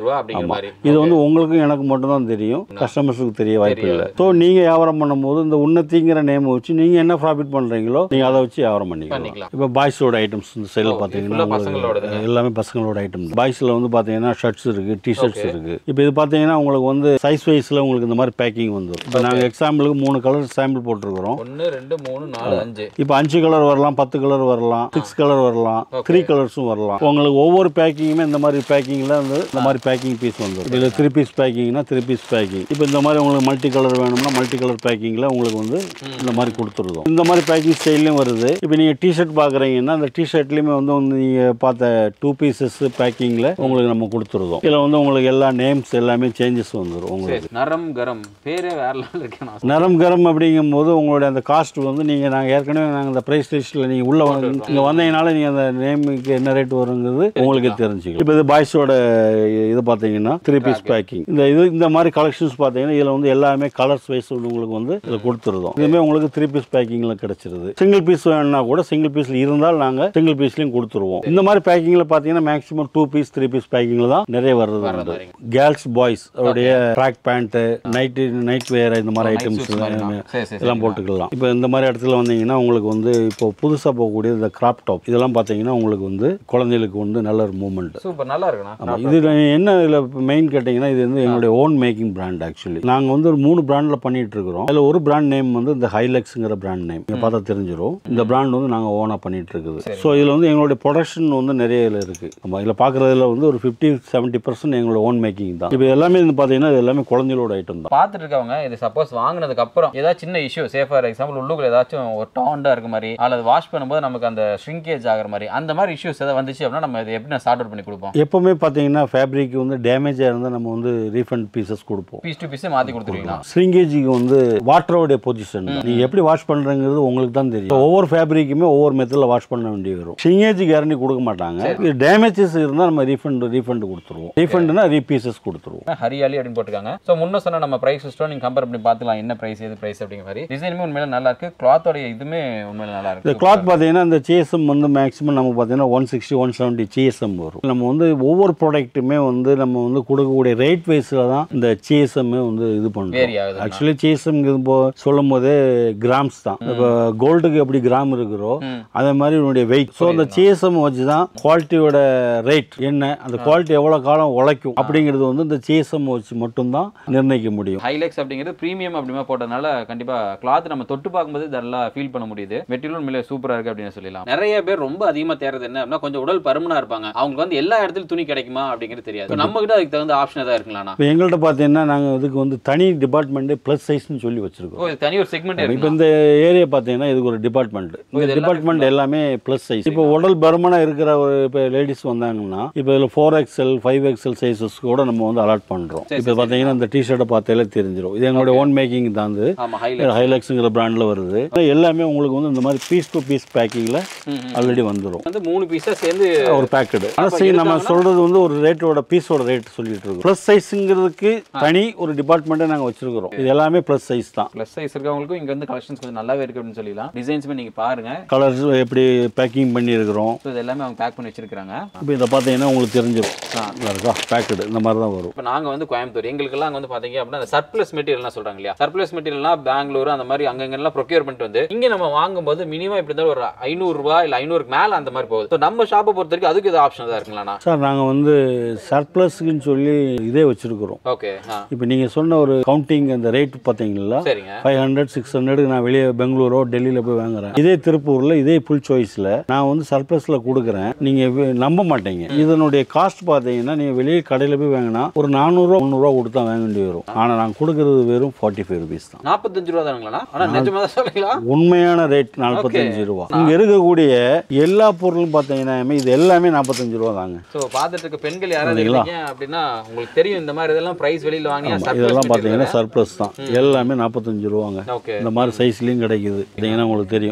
ரூபா அப்படிங்கிற மாதிரி இது வந்து உங்களுக்கும் எனக்கு மட்டும் தான் தெரியும் கஸ்டமர்ஸுக்கு தெரிய வாய்ப்பு இல்லை ஸோ நீங்கள் வியாபாரம் பண்ணும்போது இந்த உன்னத்திங்கிற நேம் வச்சு நீங்கள் என்ன ப்ராஃபிட் பண்ணுறீங்களோ நீங்கள் அதை வச்சு வியாபாரம் பண்ணிக்கலாம் பண்ணிக்கலாம். இப்போ பாய்ஸோட ஐட்டம்ஸ் இந்த சைடில் ஓ, பார்த்தீங்கன்னா full-ஆ பசங்களோடதுங்க. உங்களுக்கு எல்லாமே பசங்களோட ஐட்டம் பாய்ஸில் வந்து பார்த்தீங்கன்னா ஷர்ட்ஸ் இருக்குது டிஷர்ட்ஸ் இருக்குது இப்போ இது பார்த்தீங்கன்னா உங்களுக்கு வந்து சைஸ் வைஸில் உங்களுக்கு இந்த மாதிரி பேக்கிங் வந்துடும் இப்போ நாங்கள் எக்ஸாம்பிளுக்கு மூணு கலர் சாம்பிள் போட்டிருக்கிறோம் ஒன்னு ரெண்டு மூணு நாலு அஞ்சு இப்போ அஞ்சு கலர் வரலாம் பத்து கலர் வரலாம் சிக்ஸ் கலர் வரலாம் த்ரீ கலர்ஸும் வரலாம் உங்களுக்கு ஒவ்வொரு பேக்கிங்குமே இந்த மாதிரி பேக்கிங்கில் வந்து இந்த மாதிரி பேக்கிங் பீஸ் வந்துடும் இதில் த்ரீ பீஸ் பேக்கிங்னா த்ரீ பீஸ் பேக்கிங் இப்போ இந்த மாதிரி உங்களுக்கு மல்டி கலர் வேணும்னா மல்டி கலர் பேக்கிங்கில் உங்களுக்கு வந்து இந்த மாதிரி கொடுத்துருதோம் இந்த மாதிரி பேக்கிங் ஸ்டைல்லையும் வருது இப்போ நீங்கள் டிஷர்ட் பார்க்குறீங்கன்னா அந்த டிஷர்ட்லேயுமே வந்து வந்து நீங்கள் பார்த்த டூ பீசஸ் பேக்கிங்கில் உங்களுக்கு நம்ம கொடுத்துருதோம் இதில் வந்து உங்களுக்கு எல்லா நேம்ஸ் எல்லாமே சேஞ்சஸ் வந்துடும் உங்களுக்கு சரி நரம் கரம் பேரே வேற லெவல் இருக்கு நான் நரம் கரம் அப்படிங்கும்போது உங்களுடைய அந்த காஸ்ட் வந்து நீங்கள் நாங்கள் ஏற்கனவே நாங்கள் அந்த ப்ரைஸ் லிஸ்ட்டில் நீங்கள் உள்ளே வந்து இங்கே வந்தீங்கனால நீங்கள் அந்த நேமுக்கு என்ன ரேட் வருங்கிறது உங்களுக்கு தெரிஞ்சுக்கலாம் இப்போ இது பாய்ஸோட இது பார்த்தீங்கன்னா த்ரீ பீஸ் பேக்கிங் இந்த இது இந்த மாதிரி கலெக்ஷன்ஸ் பார்த்தீங்கன்னா இதில் வந்து எல்லாமே கலர்ஸ் வைஸ் உங்களுக்கு வந்து இதில் கொடுத்துருதோம் இதுவுமே உங்களுக்கு த்ரீ பீஸ் பேக்கிங்கில் கிடைச்சிருது சிங்கிள் பீஸ் வேணும்னா கூட சிங்கிள் பீஸில் இருந்தால் நாங்கள் சிங்கிள் பீஸ்லையும் கொடுத்துருவோம் இந்த மாதிரி பேக்கிங்கில் பார்த்தீங்கன்னா maximum two piece three piece பேக்கிங்கில் தான் நிறைய வருது வந்து கேர்ள்ஸ் பாய்ஸ் அவருடைய track pant night night wear இந்த மாதிரி ஐட்டம்ஸ் சரி சரி இதெல்லாம் போட்டுக்கலாம் இப்போ இந்த மாதிரி இடத்துல வந்தீங்கன்னா உங்களுக்கு வந்து இப்போ புதுசாக போகக்கூடிய இந்த கிராப் டாப் இதெல்லாம் பார்த்தீங்கன்னா உங்களுக்கு வந்து குழந்தைகளுக்கு வந்து நல்ல ஒரு மூமெண்ட் சூப்பர் நல்லா இருக்குண்ணா ஆமாம் இதில் என்ன இதில் மெயின் கேட்டிங்கன்னா இது வந்து எங்களுடைய ஓன் மேக்கிங் பிராண்ட் ஆக்சுவலி நாங்கள் வந்து ஒரு மூணு பிராண்டில் பண்ணிட்டு இருக்கிறோம் அதில் ஒரு பிராண்ட் நேம் வந்து இந்த ஹைலக்ஸுங்கிற பிராண்ட் நேம் நீங்கள் பார்த்தா தெரிஞ்சிடும் இந்த பிராண்ட் வந்து நாங்கள் ஓனாக பண்ணிட்டு இருக்குது ஸோ இதில் வந்து எங்களுடைய ப்ரொடக்ஷன் வந்து நிறைய இதில் இருக்குது ஆமாம் இதில் பார்க்குறதுல வந்து ஒரு ஃபிஃப்டி செவன்ட்டி பர்சன்ட் எங்களோட ஓன் மேக்கிங் தான் இப்போ எல்லாமே வந்து பார்த்தீங்கன்னா இது எல்லாமே குழந்தைகளோட ஐட்டம் தான் பார்த்துட்டு இருக்கவங்க இது சப்போஸ் வாங்கினதுக்கு அப்புறம் ஏதாவது சின்ன இஷ்யூ சே ஃபார் எக்ஸாம்பிள் உள்ளுக்குள்ள ஏதாச்சும் ஒரு டாண்டா இருக்க மாதிரி அல்லது வாஷ் பண்ணும்போது நமக்கு அந்த ஷ்ரிங்கேஜ் ஆகிற மாதிரி அந்த மாதிரி இஷ்யூஸ் ஏதாவது வந்துச்சு அப்படின்னா நம்ம இது எப்படி சார்ட் அவுட் பண்ணி கொடுப்போம் எப்போவுமே பார்த்தீங்கன்னா ஃபேப்ரிக் வந்து டேமேஜாக இருந்தால் நம்ம வந்து ரீஃபண்ட் பீசஸ் கொடுப்போம் பீஸ் டு பீஸ் மாற்றி கொடுத்துருவீங்களா ஸ்ரிங்கேஜிக்கு வந்து வாட்டரோடைய பொசிஷன் நீங்க எப்படி வாஷ் பண்றங்கிறது உங்களுக்கு தான் தெரியும் ஒவ்வொரு ஃபேப்ரிக்குமே ஒவ்வொரு மெத்தடில் வாஷ் பண்ண வேண்டி வரும் ஸ்ரிங்கேஜ் கேரண்டி கொடுக்க மாட்டாங்க டேமேஜஸ் இருந்தால் நம்ம ரீஃபண்ட் ரீஃபண்ட் கொடுத்துருவோம் ரீஃபண்ட்னா ரீபீசஸ் கொடுத்துருவோம் ஹரியாலி அப்படின்னு போட்டுருக்காங்க ஸோ முன்ன சொன்ன நம்ம பிரைஸ் சிஸ்டம் நீங்க கம்பேர் பண்ணி பார்த்துக்கலாம் என்ன பிரைஸ் எது பிரைஸ் அப்படிங்கிற மாதிரி டிசைனுமே உண்மையில நல்லா இருக்கு கிளாத்தோட இதுமே உண்மையில நல்லா இந்த இருக்கு கிளாத் பார்த்தீங்கன்னா இந்த சிஎஸ்எம் வந்து மேக்ஸிமம் நம்ம பார்த்தீங்கன்னா one sixty one seventy GSM வரும் நம்ம வந்து ஒவ்வொரு ப்ராடக்ட்டுமே வந்து நம்ம வந்து கொடுக்கக்கூடிய ரேட் வைஸில் தான் இந்த சிஎஸ்எம் வந்து இது பண்ணுறோம் வேரி ஆகுது ஆக்சுவலி சிஎஸ்எம் இப்போ சொல்லும் போதே கிராம்ஸ் தான் இப்போ கோல்டுக்கு எப்படி கிராம் இருக்கிறோ ம். அதே மாதிரி உன்னுடைய வெயிட் ஸோ அந்த சிஎஸ்எம் வச்சு தான் குவாலிட்டியோட ரேட் என்ன அந்த குவாலிட்டி எவ்வளோ காலம் உழைக்கும் அப்படிங்கிறது வந்து இந்த சிஎஸ்எம் வச்சு மட்டும்தான் நிர்ணயிக்க முடியும் ஹைலைக்ஸ் அப்படிங்கிறது ப்ரீமியம் அப்படிமா போட்டதுனால கண்டிப்பா கிளாத் நம்ம தொட்டு பார்க்கும்போது நல்லா ஃபீல் பண்ண முடியுது மெட்டீரியல் உண்மையிலே சூப்பரா இருக்கு அப்படின்னு சொல்லலாம் நிறைய பேர் ரொம்ப அதிகமா தேர்றது என்ன அப்படின்னா கொஞ்சம் உடல் பருமனா இருப்பாங்க அவங்களுக்கு வந்து எல்லா இடத்துலயும் துணி கிடைக்குமா அப்படிங்கிறது தெரியாது இப்ப நம்ம கிட்ட அதுக்கு தகுந்த ஆப்ஷன் ஏதாவது இருக்குங்களாண்ணா இப்போ எங்கள்கிட்ட பார்த்தீங்கன்னா நாங்கள் இதுக்கு வந்து தனி டிபார்ட்மெண்ட்டே ப்ளஸ் சைஸ்னு சொல்லி வச்சுருக்கோம் ஓ இது தனி ஒரு செக்மெண்ட் இப்போ இருக்கு இந்த ஏரியா பார்த்தீங்கன்னா இதுக்கு ஒரு டிபார்ட்மெண்ட் இந்த இது எல்லாமே டிபார்ட்மெண்ட் எல்லாமே ப்ளஸ் சைஸ் இப்போ உடல் பருமனாக இருக்கிற ஒரு இப்போ லேடிஸ் வந்தாங்கன்னா இப்போ இதில் four XL five XL sizes கூட நம்ம வந்து அலாட் பண்ணுறோம் சரி, இப்போ பார்த்தீங்கன்னா இந்த டிஷர்ட்டை பார்த்தாலே தெரிஞ்சிடும் இது எங்களுடைய ஓன் மேக்கிங் தான் இது ஆமா ஹைலைட் ஹைலக்ஸுங்கிற பிராண்டில் வருது எல்லாமே உங்களுக்கு வந்து இந்த மாதிரி பீஸ் டு பீஸ் பேக்கிங்கில் ஆல்ரெடி வந்துடும் வந்து மூணு பீஸா சேர்ந்து ஒரு பேக்கெடு ஆனால் சரி நம்ம சொல்கிறது வந்து ஒரு ரேட்டோட பீஸோட ரேட் சொல்லிட்டு இருக்கோம் ப்ளஸ் சைஸுங்கிறதுக்கு தனி ஒரு டிபார்ட்மெண்ட்டை நாங்கள் வச்சிருக்கிறோம் இது எல்லாமே ப்ளஸ் சைஸ் தான் ப்ளஸ் சைஸ் இருக்கவங்களுக்கும் இங்க வந்து கலெக்ஷன்ஸ் கொஞ்சம் நல்லாவே இருக்கு அப்படின்னு சொல்லலாம் டிசைன்ஸுமே நீங்க பாருங்க கலர்ஸ் எப்படி பேக்கிங் பண்ணியிருக்கிறோம் ஸோ இது எல்லாமே அவங்க பேக் பண்ணி வச்சிருக்காங்க இப்போ இதை பார்த்தீங்கன்னா உங்களுக்கு தெரிஞ்சிடும் இருக்கா பேக்கெடு இந்த மாதிரி தான் வரும் இப்போ நாங்கள் வந்து கோயம்புத்தூர் எங்களுக்கெல்லாம் அங்கே வந்து பார்த்தீங்க அப்படின்னா அந்த சர்ப்ளஸ் மெட்டீரியல்லாம் சொல்கிறாங்க இல்லையா சர்ப்ளஸ் மெட்டீரியல்லாம் பெங்களூர் அந்த மாதிரி அங்கங்கெல்லாம் ப்ரொக்யூர் பண்ணிட்டு வந்து இங்கே நம்ம வாங்கும்போது மினிமம் இப்படி இருந்தாலும் ஒரு ஐநூறுரூவா இல்லை ஐநூறுக்கு மேலே அந்த மாதிரி போகுது ஸோ நம்ம ஷாப்பை பொறுத்த வரைக்கும் அதுக்கு இது ஆப்ஷன் தான் இருக்குங்களாண்ணா சார் நாங்கள் வந்து சர்ப்ளஸ்க்குன்னு சொல்லி இதே வச்சுருக்குறோம் ஓகே ஆ இப்போ நீங்கள் சொன்ன ஒரு கவுண்டிங் அந்த ரேட் பார்த்தீங்களா சரிங்க ஃபைவ் ஹண்ட்ரட் சிக்ஸ் ஹண்ட்ரடுக்கு நான் வெளியே பெங்களூரோ டெல்லியில் போய் வாங்குறேன் இதே திருப்பூரில் இதே ஃபுல் சாய்ஸில் நான் வந்து சர்ப்ளஸில் கொடுக்குறேன் நீங்கள் நம்ப மாட்டீங்க இதனுடைய காஸ்ட் பார்த்தீங்கன்னா நீங்கள் வெளியே கடையில் போய் வாங்கினா ஒரு நானூறுரூவா முந்நூறுரூவா கொடுத்தா வாங்க வேண்டி வரும் ஆனால் நான் கொடுக்குறது வெறும் ஃபார்ட்டி ஃபைவ் ருபீஸ் தான் நாற்பத்தஞ்சு ரூபா தானுங்களாண்ணா ஆனால் நிஜமாக தான் சொல்லுங்களா உண்மையான ரேட் நாற்பத்தஞ்சு ரூபா இங்கே இருக்கக்கூடிய எல்லா பொருளும் பார்த்தீங்கன்னா இது எல்லாமே நாற்பத்தஞ்சு ரூபா தாங்க ஸோ பார்த்துட்டு இருக்க பெண்கள் யாராவது இருக்கீங்க அப்படின்னா உங்களுக்கு தெரியும் இந்த மாதிரி இதெல்லாம் ப்ரைஸ் வெளியில் வாங்கினா இதெல்லாம் பார்த்தீங்கன்னா சர்ப்ளஸ் தான் எல்லாமே நாற்பத்தஞ்சு ரூபாங்க ஓகே இந்த மாதிரி சைஸ்லேயும் கிடைக்குது பார்த்தீங்கன்னா உங்களுக்கு தெரியும்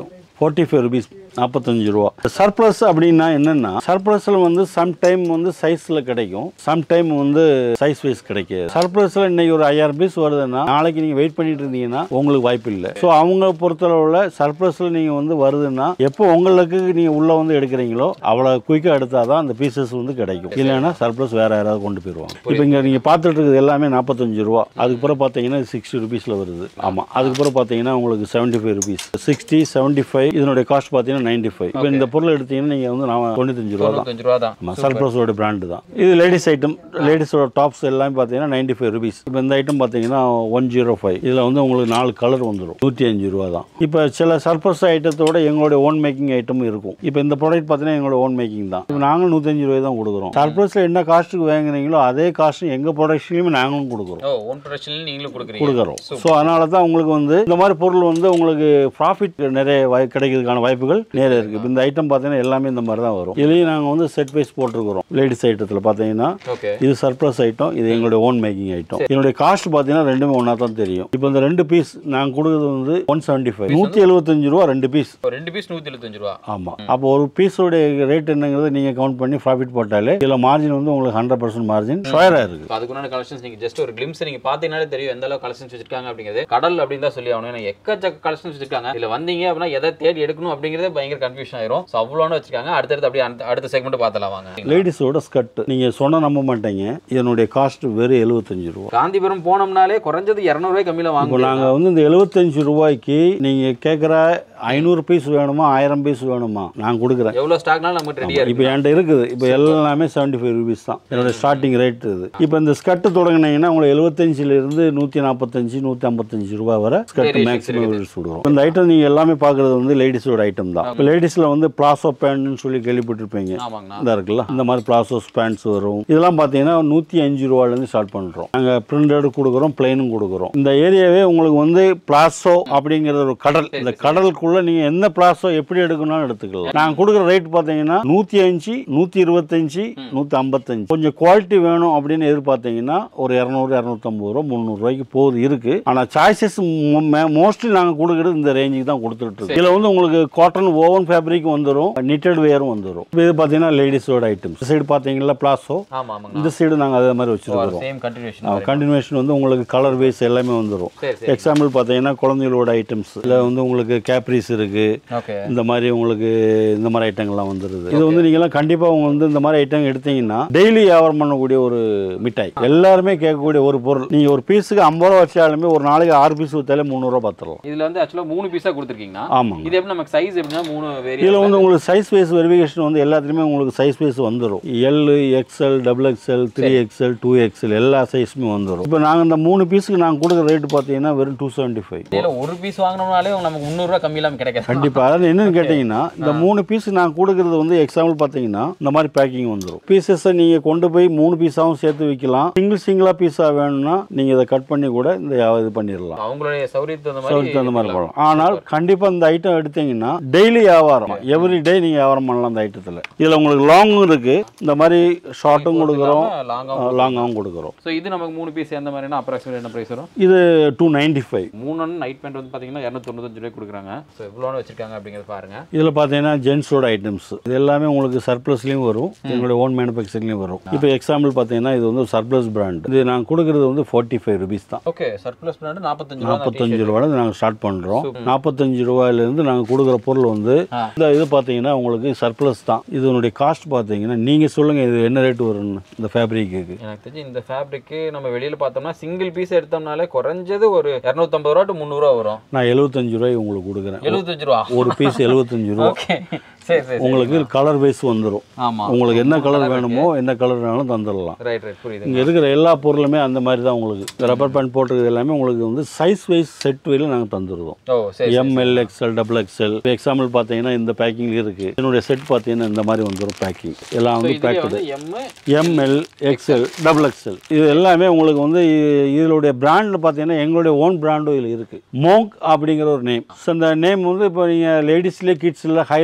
ஃபார்ட்டி ஃபைவ் ருபீஸ் நாற்பத்தஞ்சு ரூபா சர்ப்ளஸ் அப்படின்னா என்னன்னா சர்ப்ளஸில் வந்து சம் டைம் வந்து சைஸில் கிடைக்கும் சம் டைம் வந்து சைஸ் வைஸ் கிடைக்காது சர்ப்ளஸில் இன்னைக்கு ஒரு ஐயாயிரம் பீஸ் வருதுன்னா நாளைக்கு நீங்கள் வெயிட் பண்ணிட்டு இருந்தீங்கன்னா உங்களுக்கு வாய்ப்பு இல்லை ஸோ அவங்க பொறுத்தளவில் சர்ப்ளஸில் நீங்கள் வந்து வருதுன்னா எப்போ உங்களுக்கு நீங்கள் உள்ளே வந்து எடுக்கிறீங்களோ அவ்வளோ குயிக்காக எடுத்தால் தான் அந்த பீசஸ் வந்து கிடைக்கும் இல்லைன்னா சர்ப்ளஸ் வேறு யாராவது கொண்டு போயிடுவாங்க இப்போ இங்கே நீங்கள் பார்த்துட்டு இருக்கிறது எல்லாமே நாற்பத்தஞ்சு ரூபா அதுக்கப்புறம் பார்த்தீங்கன்னா சிக்ஸ்டி ருபீஸில் வருது ஆமாம் அதுக்கப்புறம் பார்த்தீங்கன்னா உங்களுக்கு seventy five rupees sixty seventy five இதனுடைய காஸ்ட் பார்த்தீங்கன்னா நைன்ட்டி ஃபைவ் இப்போ இந்த பொருள் எடுத்தீங்கன்னா நீங்கள் வந்து நான் தொண்ணூத்தஞ்சு ரூபா தான் தொண்ணூத்தஞ்சு ரூபா தான் ஆமாம் சர்ப்ளஸோட பிராண்டு தான் இது லேடிஸ் ஐட்டம் லேடிஸோட டாப்ஸ் எல்லாமே பார்த்தீங்கன்னா நைன்டி ஃபைவ் ருபீஸ் இப்போ இந்த ஐட்டம் பார்த்தீங்கன்னா ஒன் ஜீரோ ஃபைவ் இதில் வந்து உங்களுக்கு நாலு கலர் வந்துடும் நூற்றி அஞ்சு ரூபா தான் இப்போ சில சர்ப்ளஸ் ஐட்டத்தோட எங்களுடைய ஓன் மேக்கிங் ஐட்டம் இருக்கும் இப்போ இந்த ப்ராடக்ட் பார்த்தீங்கன்னா எங்களோட ஓன் மேக்கிங் தான் இப்போ நாங்களும் நூற்றஞ்சு ரூபாய் தான் கொடுக்குறோம் சர்ப்ளஸில் என்ன காஸ்ட்டுக்கு வாங்குறீங்களோ அதே காஸ்ட்டு எங்கள் ப்ராடக்ட்ஸ்லையுமே நாங்களும் கொடுக்குறோம் ஓ ஓன் ப்ரொடக்ஷன் நீங்களும் கொடுக்குறீங்க கொடுக்குறோம் ஸோ அதனால தான் உங்களுக்கு வந்து இந்த மாதிரி பொருள் வந்து உங்களுக்கு ப்ராஃபிட் நிறைய வாய் கிடைக்கிறதுக்கான வாய்ப்புகள் நிறைய இருக்குது இப்போ இந்த ஐட்டம் பார்த்தீங்கன்னா எல்லாமே இந்த மாதிரி தான் வரும் இதுலேயும் நாங்கள் வந்து செட் வைஸ் போட்டிருக்கிறோம் லேடிஸ் ஐட்டத்தில் பார்த்தீங்கன்னா ஓகே இது சர்ப்ளஸ் ஐட்டம் இது எங்களுடைய ஓன் மேக்கிங் ஐட்டம் இதனுடைய காஸ்ட் பார்த்தீங்கன்னா ரெண்டுமே ஒன்றா தான் தெரியும் இப்போ இந்த ரெண்டு பீஸ் நாங்கள் கொடுக்குறது வந்து ஒன் செவன்ட்டி ஃபைவ் நூற்றி எழுபத்தஞ்சு ரூபா ரெண்டு பீஸ் ரெண்டு பீஸ் நூத்தி எழுபத்தஞ்சு ரூபா ஆமாம் அப்போ ஒரு பீஸோடைய ரேட் என்னங்கிறத நீங்கள் கவுண்ட் பண்ணி ப்ராஃபிட் போட்டாலே இதில் மார்ஜின் வந்து உங்களுக்கு ஹண்ட்ரட் பர்சன்ட் மார்ஜின் ஷேராக இருக்குது இப்போ அதுக்குண்டான கலெக்ஷன்ஸ் நீங்க ஜஸ்ட் ஒரு கிளிம்ஸ் நீங்க பாத்தீங்கனாலே தெரியும் எந்த அளவுக்கு கலெக்ஷன்ஸ் வச்சிருக்காங்க அப்படிங்கிறது கடல் அப்படின்னு தான் சொல்லி ஆகணும் ஏன்னா எக்கச்சக்க கலெக்ஷன்ஸ் வச்சிருக்காங்க இதுல வந்தீங்க அப்படின்னா எதை தேடி எடுக்கணும் அப்படிங்கிறதே பயங்கர கன்ஃபியூஷன் ஆயிரும் ஸோ அவ்வளோன்னு வச்சிருக்காங்க அடுத்தடுத்து அப்படியே அடுத்த- அடுத்த செக்மெண்ட் பார்த்தலாம் வாங்க லேடிஸோட ஸ்கர்ட் நீங்கள் சொன்ன நம்ப மாட்டீங்க இதனுடைய காஸ்ட் வெறும் எழுபத்தஞ்சு ரூபா காந்திபுரம் போனோம்னாலே குறைஞ்சது இரநூறுவாய் கம்மியில இப்போ வாங்குவோம் நாங்கள் வந்து இந்த எழுபத்தஞ்சு ரூபாய்க்கு நீங்கள் கேட்குற ஐநூறு பீஸ் வேணுமா ஆயிரம் பீஸ் வேணுமா நான் கொடுக்குறேன் எவ்வளவு ஸ்டாக்னாலும் நம்ம ரெடியா இப்போ இருக்கு என்கிட்ட இருக்குது இப்போ எல்லாமே செவன்ட்டி ஃபைவ் ருபீஸ் தான் என்னோட ஸ்டார்டிங் ரேட் இது இப்போ இந்த ஸ்கர்ட் தொடங்கினீங்கன்னா உங்களுக்கு எழுபத்தஞ்சிலிருந்து நூற்றி நாற்பத்தஞ்சு நூற்றி ஐம்பத்தஞ்சு ரூபா வரை ஸ்கர்ட் Variations மேக்ஸிமம் யூஸ் கொடுக்குறோம் இந்த ஐட்டம் நீங்கள் எல்லாமே பார்க்குறது வந்து லேடிஸோட ஐட்டம் தான் இப்போ லேடிஸில் வந்து பிளாசோ பேண்ட்னு சொல்லி கேள்விப்பட்டிருப்பீங்க ஆமாங்கண்ணா இந்த இருக்குல்ல இந்த மாதிரி பிளாசோஸ் பேண்ட்ஸ் வரும் இதெல்லாம் பார்த்தீங்கன்னா நூற்றி அஞ்சு ரூபாலேருந்து ஸ்டார்ட் பண்ணுறோம் நாங்கள் பிரிண்டட் கொடுக்குறோம் பிளைனும் கொடுக்குறோம் இந்த ஏரியாவே உங்களுக்கு வந்து பிளாசோ அப்படிங்கிற ஒரு கடல் இந்த கடலுக்குள்ள நீங்கள் எந்த பிளாசோ எப்படி எடுக்கணும்னு எடுத்துக்கலாம் நாங்கள் கொடுக்குற ரேட் பார்த்தீங்கன்னா நூற்றி அஞ்சு நூற்றி இருபத்தஞ்சு நூற்றி ஐம்பத்தஞ்சு கொஞ்சம் குவாலிட்டி வேணும் அப்படின்னு எதிர்பார்த்தீங்கன்னா ஒரு இரநூறு இரநூத்தம்பது ரூபா முந்நூறுரூவாய்க்கு போகுது இருக்குது ஆனால் சாய்ஸஸ் மோஸ்ட்லி நாங்கள் கொடுக்குறது இந்த ரேஞ்சுக்கு தான் கொடுத்துட்டு இருக்கோம் இதில் வந்து உங்களுக்கு காட்டன் ஓவன் ஃபேப்ரிக் வந்துடும் நிட்டட் வேரும் வந்துடும் இது பார்த்தீங்கன்னா லேடிஸோட ஐட்டம்ஸ் இந்த சைடு பார்த்தீங்கன்னா பிளாசோ ஆமா ஆமாங்கண்ணா இந்த சைடு நாங்கள் அதே மாதிரி வச்சுருக்கிறோம் சேம் கண்டினியூஷன் கண்டினியூஷன் வந்து உங்களுக்கு கலர் வைஸ் எல்லாமே வந்துடும் சரி சரி எக்ஸாம்பிள் பார்த்தீங்கன்னா குழந்தைகளோட ஐட்டம்ஸ் இதில் வந்து உங்களுக்கு கேப்ரிஸ் இருக்குது ஓகே இந்த மாதிரி உங்களுக்கு இந்த மாதிரி ஐட்டங்கள்லாம் வந்துடுது இது வந்து நீங்களாம் கண்டிப்பாக அவங்க வந்து இந்த மாதிரி ஐட்டம் எடுத்தீங்கன்னா டெய்லி வியாபாரம் பண்ணக்கூடிய ஒரு மிட்டாய் எல்லாருமே கேட்கக்கூடிய ஒரு பொருள் நீங்கள் ஒரு பீஸுக்கு ஐம்பது ரூபா வச்சாலுமே ஒரு நாளைக்கு ஆறு பீஸ் விற்றாலே முந்நூறுரூவா பார்த்துடலாம் இதுல வந்து ஆக்சுவலா மூணு பீஸா கொடுத்துருக்கீங்கன்னா ஆமாங்க இது எப்படி நமக்கு சைஸ் எப்படின்னா மூணு இதில் வேரியன்ட் வந்து உங்களுக்கு சைஸ் வைஸ் வெரிஃபிகேஷன் வந்து எல்லாத்துலேயுமே உங்களுக்கு சைஸ் வைஸ் வந்துடும் L XL double XL three XL two XL எல்லா சைஸுமே வந்துடும் இப்போ நாங்கள் இந்த மூணு பீஸுக்கு நாங்கள் கொடுக்குற ரேட்டு பார்த்தீங்கன்னா வெறும் டூ செவன்ட்டி ஃபைவ் இதுல ஒரு பீஸ் வாங்கினோம்னாலே நமக்கு முந்நூறுரூவா கம்மி இல்லாம கிடைக்காது கண்டிப்பாக அதாவது என்னன்னு கேட்டிங்கன்னா இந்த மூணு பீஸ் நான் கொடுக்குறது வந்து எக்ஸாம்பிள் பார்த்தீங்கன்னா இந்த மாதிரி பேக்கிங் வந்துடும் பீசஸை நீங்கள் கொண்டு போய் மூணு பீஸாகவும் சேர்த்து விற்கலாம் சிங்கிள் சிங்கிளாக பீஸாக வேணும்னா நீங்கள் இதை கட் பண்ணி கூட இந்த இது பண்ணிடலாம் அவங்களுடைய சௌரியத்துக்கு தகுந்த சவுக்கு தகுந்த மாதிரி மாதிரி போகலாம் ஆனால் கண்டிப்பாக இந்த ஐட்டம் எடுத்தீங்கன்னா டெய்லி வியாபாரம் எவ்ரி டே நீங்கள் வியாபாரம் பண்ணலாம் இந்த ஐட்டத்தில் இதில் உங்களுக்கு லாங்கும் இருக்குது இந்த மாதிரி ஷார்ட்டும் கொடுக்குறோம் லாங்கா லாங்காகவும் கொடுக்குறோம் ஸோ இது நமக்கு மூணு பீஸ் எந்த மாதிரினா அப்ராக்சிமேட் என்ன ப்ரைஸ் வரும் இது டூ நைன்டி ஃபைவ் மூணு நைட் பேண்ட் வந்து பார்த்தீங்கன்னா இரநூத்தொண்ணூத்தஞ்சு ரூபாய் கொடுக்குறாங்க ஸோ எவ்வளோன்னு வச்சிருக்காங்க அப்படிங்கிறத பாருங்க இதில் பார்த்தீங்கன்னா ஜென்ஸோட ஐட்டம்ஸ் இது எல்லாமே உங்களுக்கு சர்ப்ளஸ்லையும் வரும் எங்களுடைய ஓன் மேனுஃபேக்சரிங்லையும் வரும் இப்போ எக்ஸாம்பிள் பார்த்தீங்கன்னா இது வந்து சர்ப்ளஸ் பிராண்ட் இது நான் கொடுக்குறது வந்து ஃபார்ட்டி ஃபைவ் ருபீஸ் தான் ஓகே சர்ப்ளஸ் பிராண்ட் நாற்பத்தஞ்சு ரூபா நாற்பத்தஞ்சு ரூபாய் நாங்கள் ஸ்டார்ட் பண்ணுறோம் நாற்பத்தஞ்சு ரூபாயிலேருந்து நாங்கள் கொடுக்குற பொருள் வந்து ஆ. இந்த இது பார்த்தீங்கன்னா உங்களுக்கு சர்ப்ளஸ் தான் இதனுடைய காஸ்ட் பார்த்தீங்கன்னா நீங்கள் சொல்லுங்கள் இது என்ன ரேட் வரும்னு இந்த ஃபேப்ரிக்கு எனக்கு தெரிஞ்சு இந்த ஃபேப்ரிக்கு நம்ம வெளியில பார்த்தோம்னா சிங்கிள் பீஸ் எடுத்தோம்னாலே குறைஞ்சது ஒரு இரநூத்தம்பது ரூபா டு முந்நூறுரூவா வரும் நான் எழுபத்தஞ்சு ரூபாய் உங்களுக்கு கொடுக்குறேன் எழுபத்தஞ்சு ரூபா ஒரு பீஸ் எழுபத்தஞ்சு ரூபா ஓகே சரி சரி உங்களுக்கு கலர் வைஸ் வந்துடும் ஆமா உங்களுக்கு என்ன கலர் வேணுமோ என்ன கலர் வேணாலும் தந்துடலாம் ரைட் ரைட் புரியுது இங்கே இருக்கிற எல்லா பொருளுமே அந்த மாதிரி தான் உங்களுக்கு ரப்பர் பேண்ட் போட்டிருக்கிறது எல்லாமே உங்களுக்கு வந்து சைஸ் வைஸ் செட் வரையில் நாங்கள் தந்துருவோம் ஓ சரி M L XL double XL example பார்த்தீங்கன்னா இந்த பேக்கிங் இருக்குது என்னுடைய செட் பார்த்தீங்கன்னா இந்த மாதிரி வந்துடும் பேக்கிங் எல்லாம் வந்து இதுலயே பேக்கடு வந்து M M L XL double XL இது எல்லாமே உங்களுக்கு வந்து இ- இதனுடைய பிராண்டில் பார்த்தீங்கன்னா எங்களுடைய ஓன் பிராண்டும் இதில் இருக்குது மோங்க் அப்படிங்கிற ஒரு நேம் ஸோ அந்த நேம் வந்து இப்போ நீங்கள் லேடிஸ்லேயே கிட்ஸில் ஹைலக்ஸ்னு சொல்லி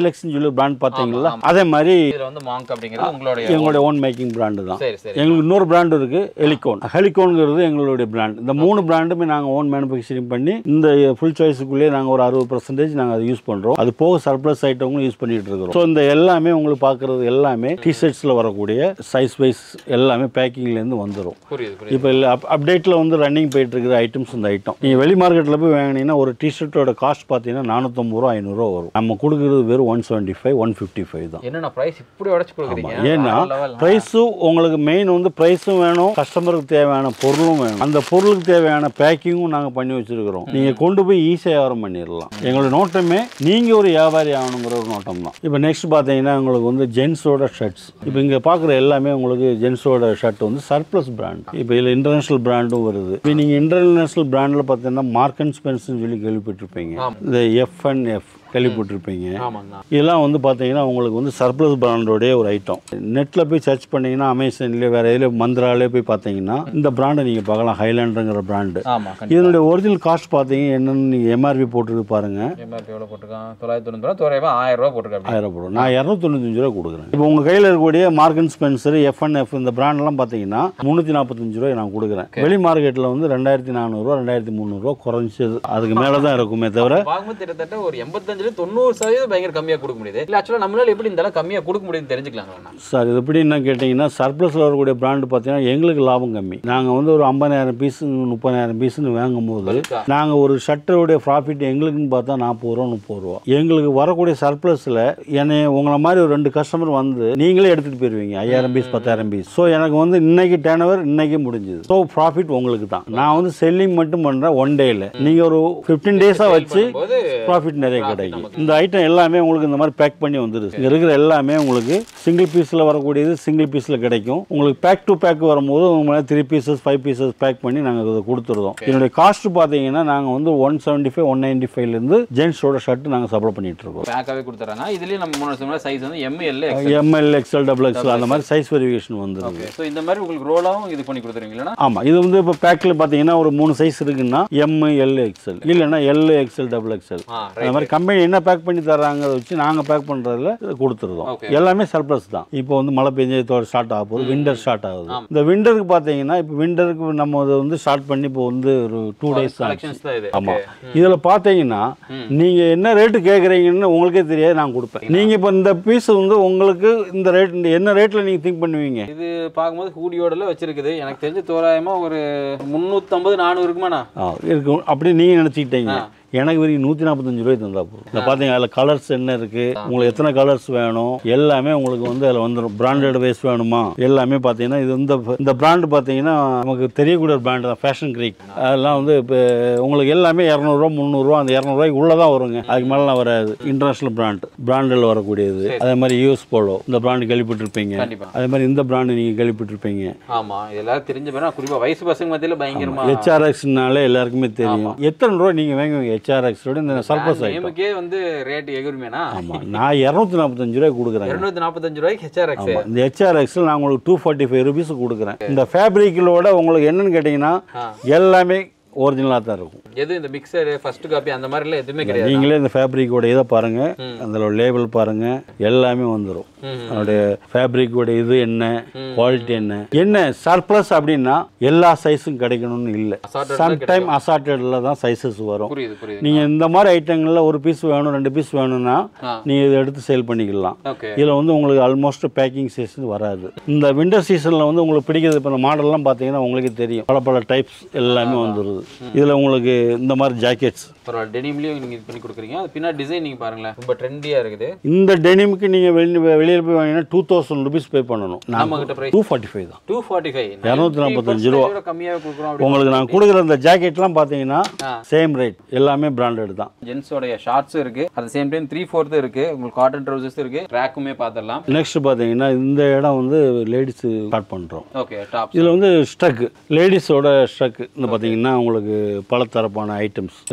அப்படிங்கிற பிராண்ட் பார்த்தீங்களா அதே மாதிரி இதுல வந்து மாங்க் அப்படிங்கிறது உங்களுடைய எங்களுடைய ஓன் மேக்கிங் பிராண்டு தான் சரி சரி எங்களுக்கு இன்னொரு பிராண்ட் இருக்கு ஹெலிகோன் ஹெலிகோன்ங்கிறது எங்களுடைய பிராண்ட் இந்த மூணு பிராண்டுமே நாங்கள் ஓன் மேனுஃபேக்சரிங் பண்ணி இந்த ஃபுல் சாய்ஸுக்குள்ளேயே நாங்கள் ஒரு அறுபது பர்சன்டேஜ் நாங்கள் அதை யூஸ் பண்ணுறோம் அது போக சர்ப்ளஸ் ஐட்டங்களும் யூஸ் பண்ணிட்டு இருக்கிறோம் ஸோ இந்த எல்லாமே உங்களுக்கு பார்க்குறது எல்லாமே டிஷர்ட்ஸில் வரக்கூடிய சைஸ் வைஸ் எல்லாமே பேக்கிங்லேருந்து வந்துடும் புரியுது புரியுது இப்போ இல்லை அப் அப்டேட்டில் வந்து ரன்னிங் போயிட்டு இருக்கிற ஐட்டம்ஸ் இந்த ஐட்டம் நீங்கள் வெளி மார்க்கெட்டில் போய் வாங்கினீங்கன்னா ஒரு டிஷர்ட்டோட காஸ்ட் பார்த்தீங்கன்னா நானூற்றம்பது ரூபா ஐநூறுரூவா வரும் நம்ம கொடுக்குறது வெறும் one seventy five one fifty five தான் என்னண்ணா பிரைஸ் இப்படி உடைச்சு கொடுக்குறீங்க ஏன்னா வேற level. ப்ரைஸும் உங்களுக்கு மெயின் வந்து ப்ரைஸும் வேணும் கஸ்டமருக்கு தேவையான பொருளும் வேணும் அந்த பொருளுக்கு தேவையான பேக்கிங்கும் நாங்கள் பண்ணி வச்சிருக்கிறோம் நீங்கள் கொண்டு போய் ஈஸியாக வியாபாரம் பண்ணிடலாம் எங்களோட நோட்டமே நீங்கள் ஒரு வியாபாரி ஆகணுங்கிற ஒரு நோட்டம் தான் இப்போ நெக்ஸ்ட் பார்த்தீங்கன்னா உங்களுக்கு வந்து ஜென்ஸோட ஷர்ட்ஸ் இப்போ இங்கே பார்க்குற எல்லாமே உங்களுக்கு ஜென்ஸோட ஷர்ட் வந்து சர்ப்ளஸ் பிராண்ட் இப்போ இதில் இன்டர்நேஷனல் பிராண்டும் வருது இப்போ நீங்கள் இன்டர்நேஷனல் பிராண்டில் பார்த்தீங்கன்னா மார்க் அண்ட் ஸ்பென்ஸ்னு சொல்லி கேள்விப்பட்டிருப்பீங்க ஆமா. இந்த எஃப் அண்ட் எஃப் கேள்விப்பட்டிருப்பீங்க ஆமாங்கண்ணா இதெல்லாம் வந்து பார்த்தீங்கன்னா உங்களுக்கு வந்து சர்ப்ளஸ் பிராண்டோடைய ஒரு ஐட்டம் நெட்டில் போய் சர்ச் பண்ணீங்கன்னா அமேசான்லேயே வேறு இதில் மந்த்ராலே போய் பார்த்தீங்கன்னா இந்த பிராண்டை நீங்கள் பார்க்கலாம் ஹைலாண்டுங்கிற பிராண்டு ஆமா கண்டிப்பா இதனுடைய ஒரிஜினல் காஸ்ட் பார்த்தீங்க என்னன்னு நீங்கள் எம்ஆர்பி போட்டுருக்கு பாருங்க எம்ஆர்பி எவ்வளவு போட்டிருக்கான் தொள்ளாயிரத்தி தொண்ணூறு ரூபா தோராயமா ஆயிரம் ரூபா போட்டிருக்காங்க ஆயிரம் போடும் நான் இரநூத்தொண்ணூத்தஞ்சு ரூபா கொடுக்குறேன் இப்போ உங்கள் கையில் இருக்கக்கூடிய மார்க்கன் ஸ்பென்சர் எஃப்என்எஃப் இந்த பிராண்ட்லாம் பார்த்தீங்கன்னா முந்நூற்றி நாற்பத்தஞ்சு ரூபாய் நான் கொடுக்குறேன் வெளி மார்க்கெட்டில் வந்து ரெண்டாயிரத்தி நானூறுரூவா ரெண்டாயிரத்தி முந்நூறுரூவா குறைஞ்சது அதுக்கு மேலே தான் இருக்குமே தவிர பார்க்கும்போது கிட்டத்தட்ட ஒரு எண்பத்தஞ்சுல தொண்ணூறு சதவீதம் பயங்கர கம்மியா கொடுக்க முடியுது இல்ல ஆக்சுவலா நம்மளால எப்படி இந்த அளவு கம்மியா கொடுக்க முடியுதுன்னு தெரிஞ்சுக்கலாங்களா சார் இது எப்படி என்ன கேட்டிங்கன்னா சர்ப்ளஸில் வரக்கூடிய பிராண்டு பார்த்தீங்கன்னா எங்களுக்கு லாபம் கம்மி நாங்கள் வந்து ஒரு ஐம்பதாயிரம் பீஸ் முப்பதாயிரம் பீஸ்னு வாங்கும் போது நாங்கள் ஒரு ஷர்ட்டருடைய ப்ராஃபிட் எங்களுக்குன்னு பார்த்தா நாற்பது ரூபா முப்பது ரூபா எங்களுக்கு வரக்கூடிய சர்ப்ளஸில் என்னை உங்களை மாதிரி ஒரு ரெண்டு கஸ்டமர் வந்து நீங்களே எடுத்துகிட்டு போயிருவீங்க ஐயாயிரம் பீஸ் பத்தாயிரம் பீஸ் ஸோ எனக்கு வந்து இன்னைக்கு டேன் ஓவர் இன்னைக்கு முடிஞ்சுது ஸோ ப்ராஃபிட் உங்களுக்கு தான் நான் வந்து செல்லிங் மட்டும் பண்ணுறேன் ஒன் டேயில் நீங்கள் ஒரு ஃபிஃப்டீன் டேஸாக வச்சு போது ப்ராஃபிட் நிறைய கிடைக்கும் இந்த ஐட்டம் எல்லாமே உங்களுக்கு இந்த மாதிரி பேக் பண்ணி வந்துருது இங்க இருக்கிற எல்லாமே உங்களுக்கு சிங்கிள் பீஸில் வரக்கூடியது சிங்கிள் பீஸில் கிடைக்கும் உங்களுக்கு பேக் டு பேக் வரும்போது உங்களுக்கு three pieces five pieces pack பண்ணி நாங்கள் இதை கொடுத்துருதோம் இதனுடைய காஸ்ட் பார்த்தீங்கன்னா நாங்கள் வந்து one seventy five one ninety ஃபைவ்லேருந்து ஜென்ஸோட ஷர்ட் நாங்கள் சப்ளை பண்ணிட்டு இருக்கோம் பேக்காவே கொடுத்துறாங்க இதுலயும் நம்ம மூணு சொன்ன சைஸ் வந்து M L M L XL double XL அந்த மாதிரி சைஸ் வெரிஃபிகேஷன் வந்துருது ஸோ இந்த மாதிரி உங்களுக்கு ரோலாவும் இது பண்ணி கொடுத்துருவீங்களா ஆமாம் இது வந்து இப்போ பேக்கில் பார்த்தீங்கன்னா ஒரு மூணு சைஸ் இருக்குன்னா எம் எல் எக்ஸ்எல் இல்லைன்னா எல் எக்ஸ்எல் டபுள் எக்ஸ்எல் ஆ அந்த மாதிரி கம்பெனி என்ன பேக் பண்ணி தர்றாங்கிறத வச்சு நாங்கள் பேக் பண்ணுறதுல கொடுத்துருதோம் Okay. எல்லாமே சர்ப்ளஸ் தான் இப்போ வந்து மழை பெஞ்சு ஸ்டார்ட் ஆக போகுது விண்டர் ஸ்டார்ட் ஆகுது இந்த விண்டருக்கு பார்த்தீங்கன்னா இப்போ விண்டருக்கு நம்ம அதை வந்து ஸ்டார்ட் பண்ணி இப்போ வந்து ஒரு டூ டேஸ் தான் ஆச்சு. கலெக்ஷன்ஸ் தான் இது ஆமாம் இதில் பார்த்தீங்கன்னா நீங்கள் என்ன ரேட்டு கேட்குறீங்கன்னு உங்களுக்கே தெரியாது நான் கொடுப்பேன் நீங்கள் இப்போ இந்த பீஸ் வந்து உங்களுக்கு இந்த ரேட் என்ன ரேட்டில் நீங்கள் திங்க் பண்ணுவீங்க இது பார்க்கும்போது ஹூடியோடல வச்சிருக்குது எனக்கு தெரிஞ்சு தோராயமா ஒரு முந்நூற்றம்பது நானூறு இருக்குமாண்ணா ஆ இருக்கும் அப்படி நீங்கள் நினச்சிக்கிட்டீங்க எனக்கு வரைக்கும் நூற்றி நாற்பத்தஞ்சு ரூபாய் தந்தா போதும் இந்த பார்த்தீங்க அதில் கலர்ஸ் என்ன இருக்குது உங்களுக்கு எத்தனை கலர்ஸ் வேணும் எல்லாமே உங்களுக்கு வந்து அதில் வந்துடும் பிராண்டட் வைஸ் வேணுமா எல்லாமே பார்த்தீங்கன்னா இது இந்த இந்த பிராண்டு பார்த்தீங்கன்னா நமக்கு தெரியக்கூடிய ஒரு பிராண்டு தான் ஃபேஷன் கிரீக் அதெல்லாம் வந்து இப்போ உங்களுக்கு எல்லாமே இரநூறுவா முந்நூறுரூவா அந்த இரநூறுவாய்க்கு உள்ளே தான் வருங்க அதுக்கு மேலாம் வராது இன்டர்நேஷனல் பிராண்ட் பிராண்டில் வரக்கூடியது அதே மாதிரி யூஎஸ் போலோ இந்த பிராண்டு கேள்விப்பட்டிருப்பீங்க கண்டிப்பா அதே மாதிரி இந்த பிராண்டு நீங்கள் கேள்விப்பட்டிருப்பீங்க ஆமா இது எல்லாரும் தெரிஞ்ச பேரும் குறிப்பா வயசு பசங்க மத்தியில பயங்கரமா ஹெச்ஆர்எக்ஸ்னாலே எல்லாருக்குமே தெரியும் எத்தனை ரூபா நீங்கள் வாங்குவீங்க ஹெச்ஆர்எக்ஸோட இந்த சர்ப்ளஸ் ஐட்டம் நேமுக்கே வந்து ரேட் எகுருமேனா ஆமாம் நான் இரநூத்தி நாற்பத்தஞ்சு ரூபாய் கொடுக்குறேன் இருநூத்தி நாற்பத்தஞ்சு ரூபாய்க்கு ஹெச்ஆர்எக்ஸ் ஆமாம் இந்த ஹெச்ஆர்எக்ஸில் நான் உங்களுக்கு டூ ஃபார்ட்டி ஃபைவ் ருபீஸ் கொடுக்குறேன் இந்த ஃபேப்ரிக்கிலோட உங்களுக்கு என்னன்னு கேட்டிங்கன்னா ஆ. எல்லாமே ஒரிஜினலாக தான் இருக்கும் எது இந்த மிக்சர் ஃபர்ஸ்ட் காப்பி அந்த மாதிரி எல்லாம் எதுவுமே கிடையாது நீங்களே இந்த ஃபேப்ரிக்கோட இதை பாருங்கள் அதில் லேபிள் பாருங்கள் எல்லாமே வந்துடும் ம். அதனுடைய ஃபேப்ரிக்கோட இது என்ன குவாலிட்டி என்ன என்ன சர்ப்ளஸ் அப்படின்னா எல்லா சைஸும் கிடைக்கணும்னு இல்லை Assorted சம்டைம் அசார்ட்டடில் தான் சைஸஸ் வரும் புரியுது புரியுது நீங்கள் இந்த மாதிரி ஐட்டங்களில் ஒரு பீஸ் வேணும் ரெண்டு பீஸ் வேணும்னா ஆ. நீங்கள் இதை எடுத்து சேல் பண்ணிக்கலாம் ஓகே இதில் வந்து உங்களுக்கு ஆல்மோஸ்ட் பேக்கிங் சீசன் வராது இந்த விண்டர் சீசனில் வந்து உங்களுக்கு பிடிக்கிறது இப்போ இந்த மாடல்லாம் பார்த்தீங்கன்னா உங்களுக்கு தெரியும் பல பல டைப்ஸ் எல்லாமே வந்துடுது இதில் உங்களுக்கு இந்த மாதிரி ஜாக்கெட்ஸ் பரவாயில்ல டெனிம்லயும் நீங்க இது பண்ணி கொடுக்குறீங்க அது பின்னாடி டிசைன் நீங்க பாருங்களேன் ரொம்ப ட்ரெண்டியா இருக்குது இந்த டெனிமுக்கு நீங்கள் வெளி வெளியில் போய் வாங்கினா டூ தௌசண்ட் ருபீஸ் பே பண்ணணும் நம்ம கிட்ட price டூ ஃபார்ட்டி ஃபைவ் தான் டூ ஃபார்ட்டி ஃபைவ் இரநூத்தி நாற்பத்தஞ்சு ரூபா. கம்மியாவே கொடுக்குறோம் அப்படி உங்களுக்கு நான் கொடுக்குற இந்த ஜாக்கெட்லாம் பார்த்தீங்கன்னா ஆ. சேம் ரேட் எல்லாமே பிராண்டட் தான் ஜென்ஸோடைய ஷார்ட்ஸும் இருக்கு at same time three fourth இருக்கு உங்களுக்கு காட்டன் ட்ரௌசர்ஸ் இருக்கு ட்ராக்குமே பார்த்துடலாம் நெக்ஸ்ட் பார்த்தீங்கன்னா இந்த இடம் வந்து லேடிஸ் ஸ்டார்ட் பண்ணுறோம் ஓகே டாப் இதில் வந்து ஸ்ட்ரக் லேடிஸோட ஸ்ட்ரக் இந்த பார்த்தீங்கன்னா உங்களுக்கு பல தரப்பான ஐட்டம்ஸ் இதில் நீங்கள்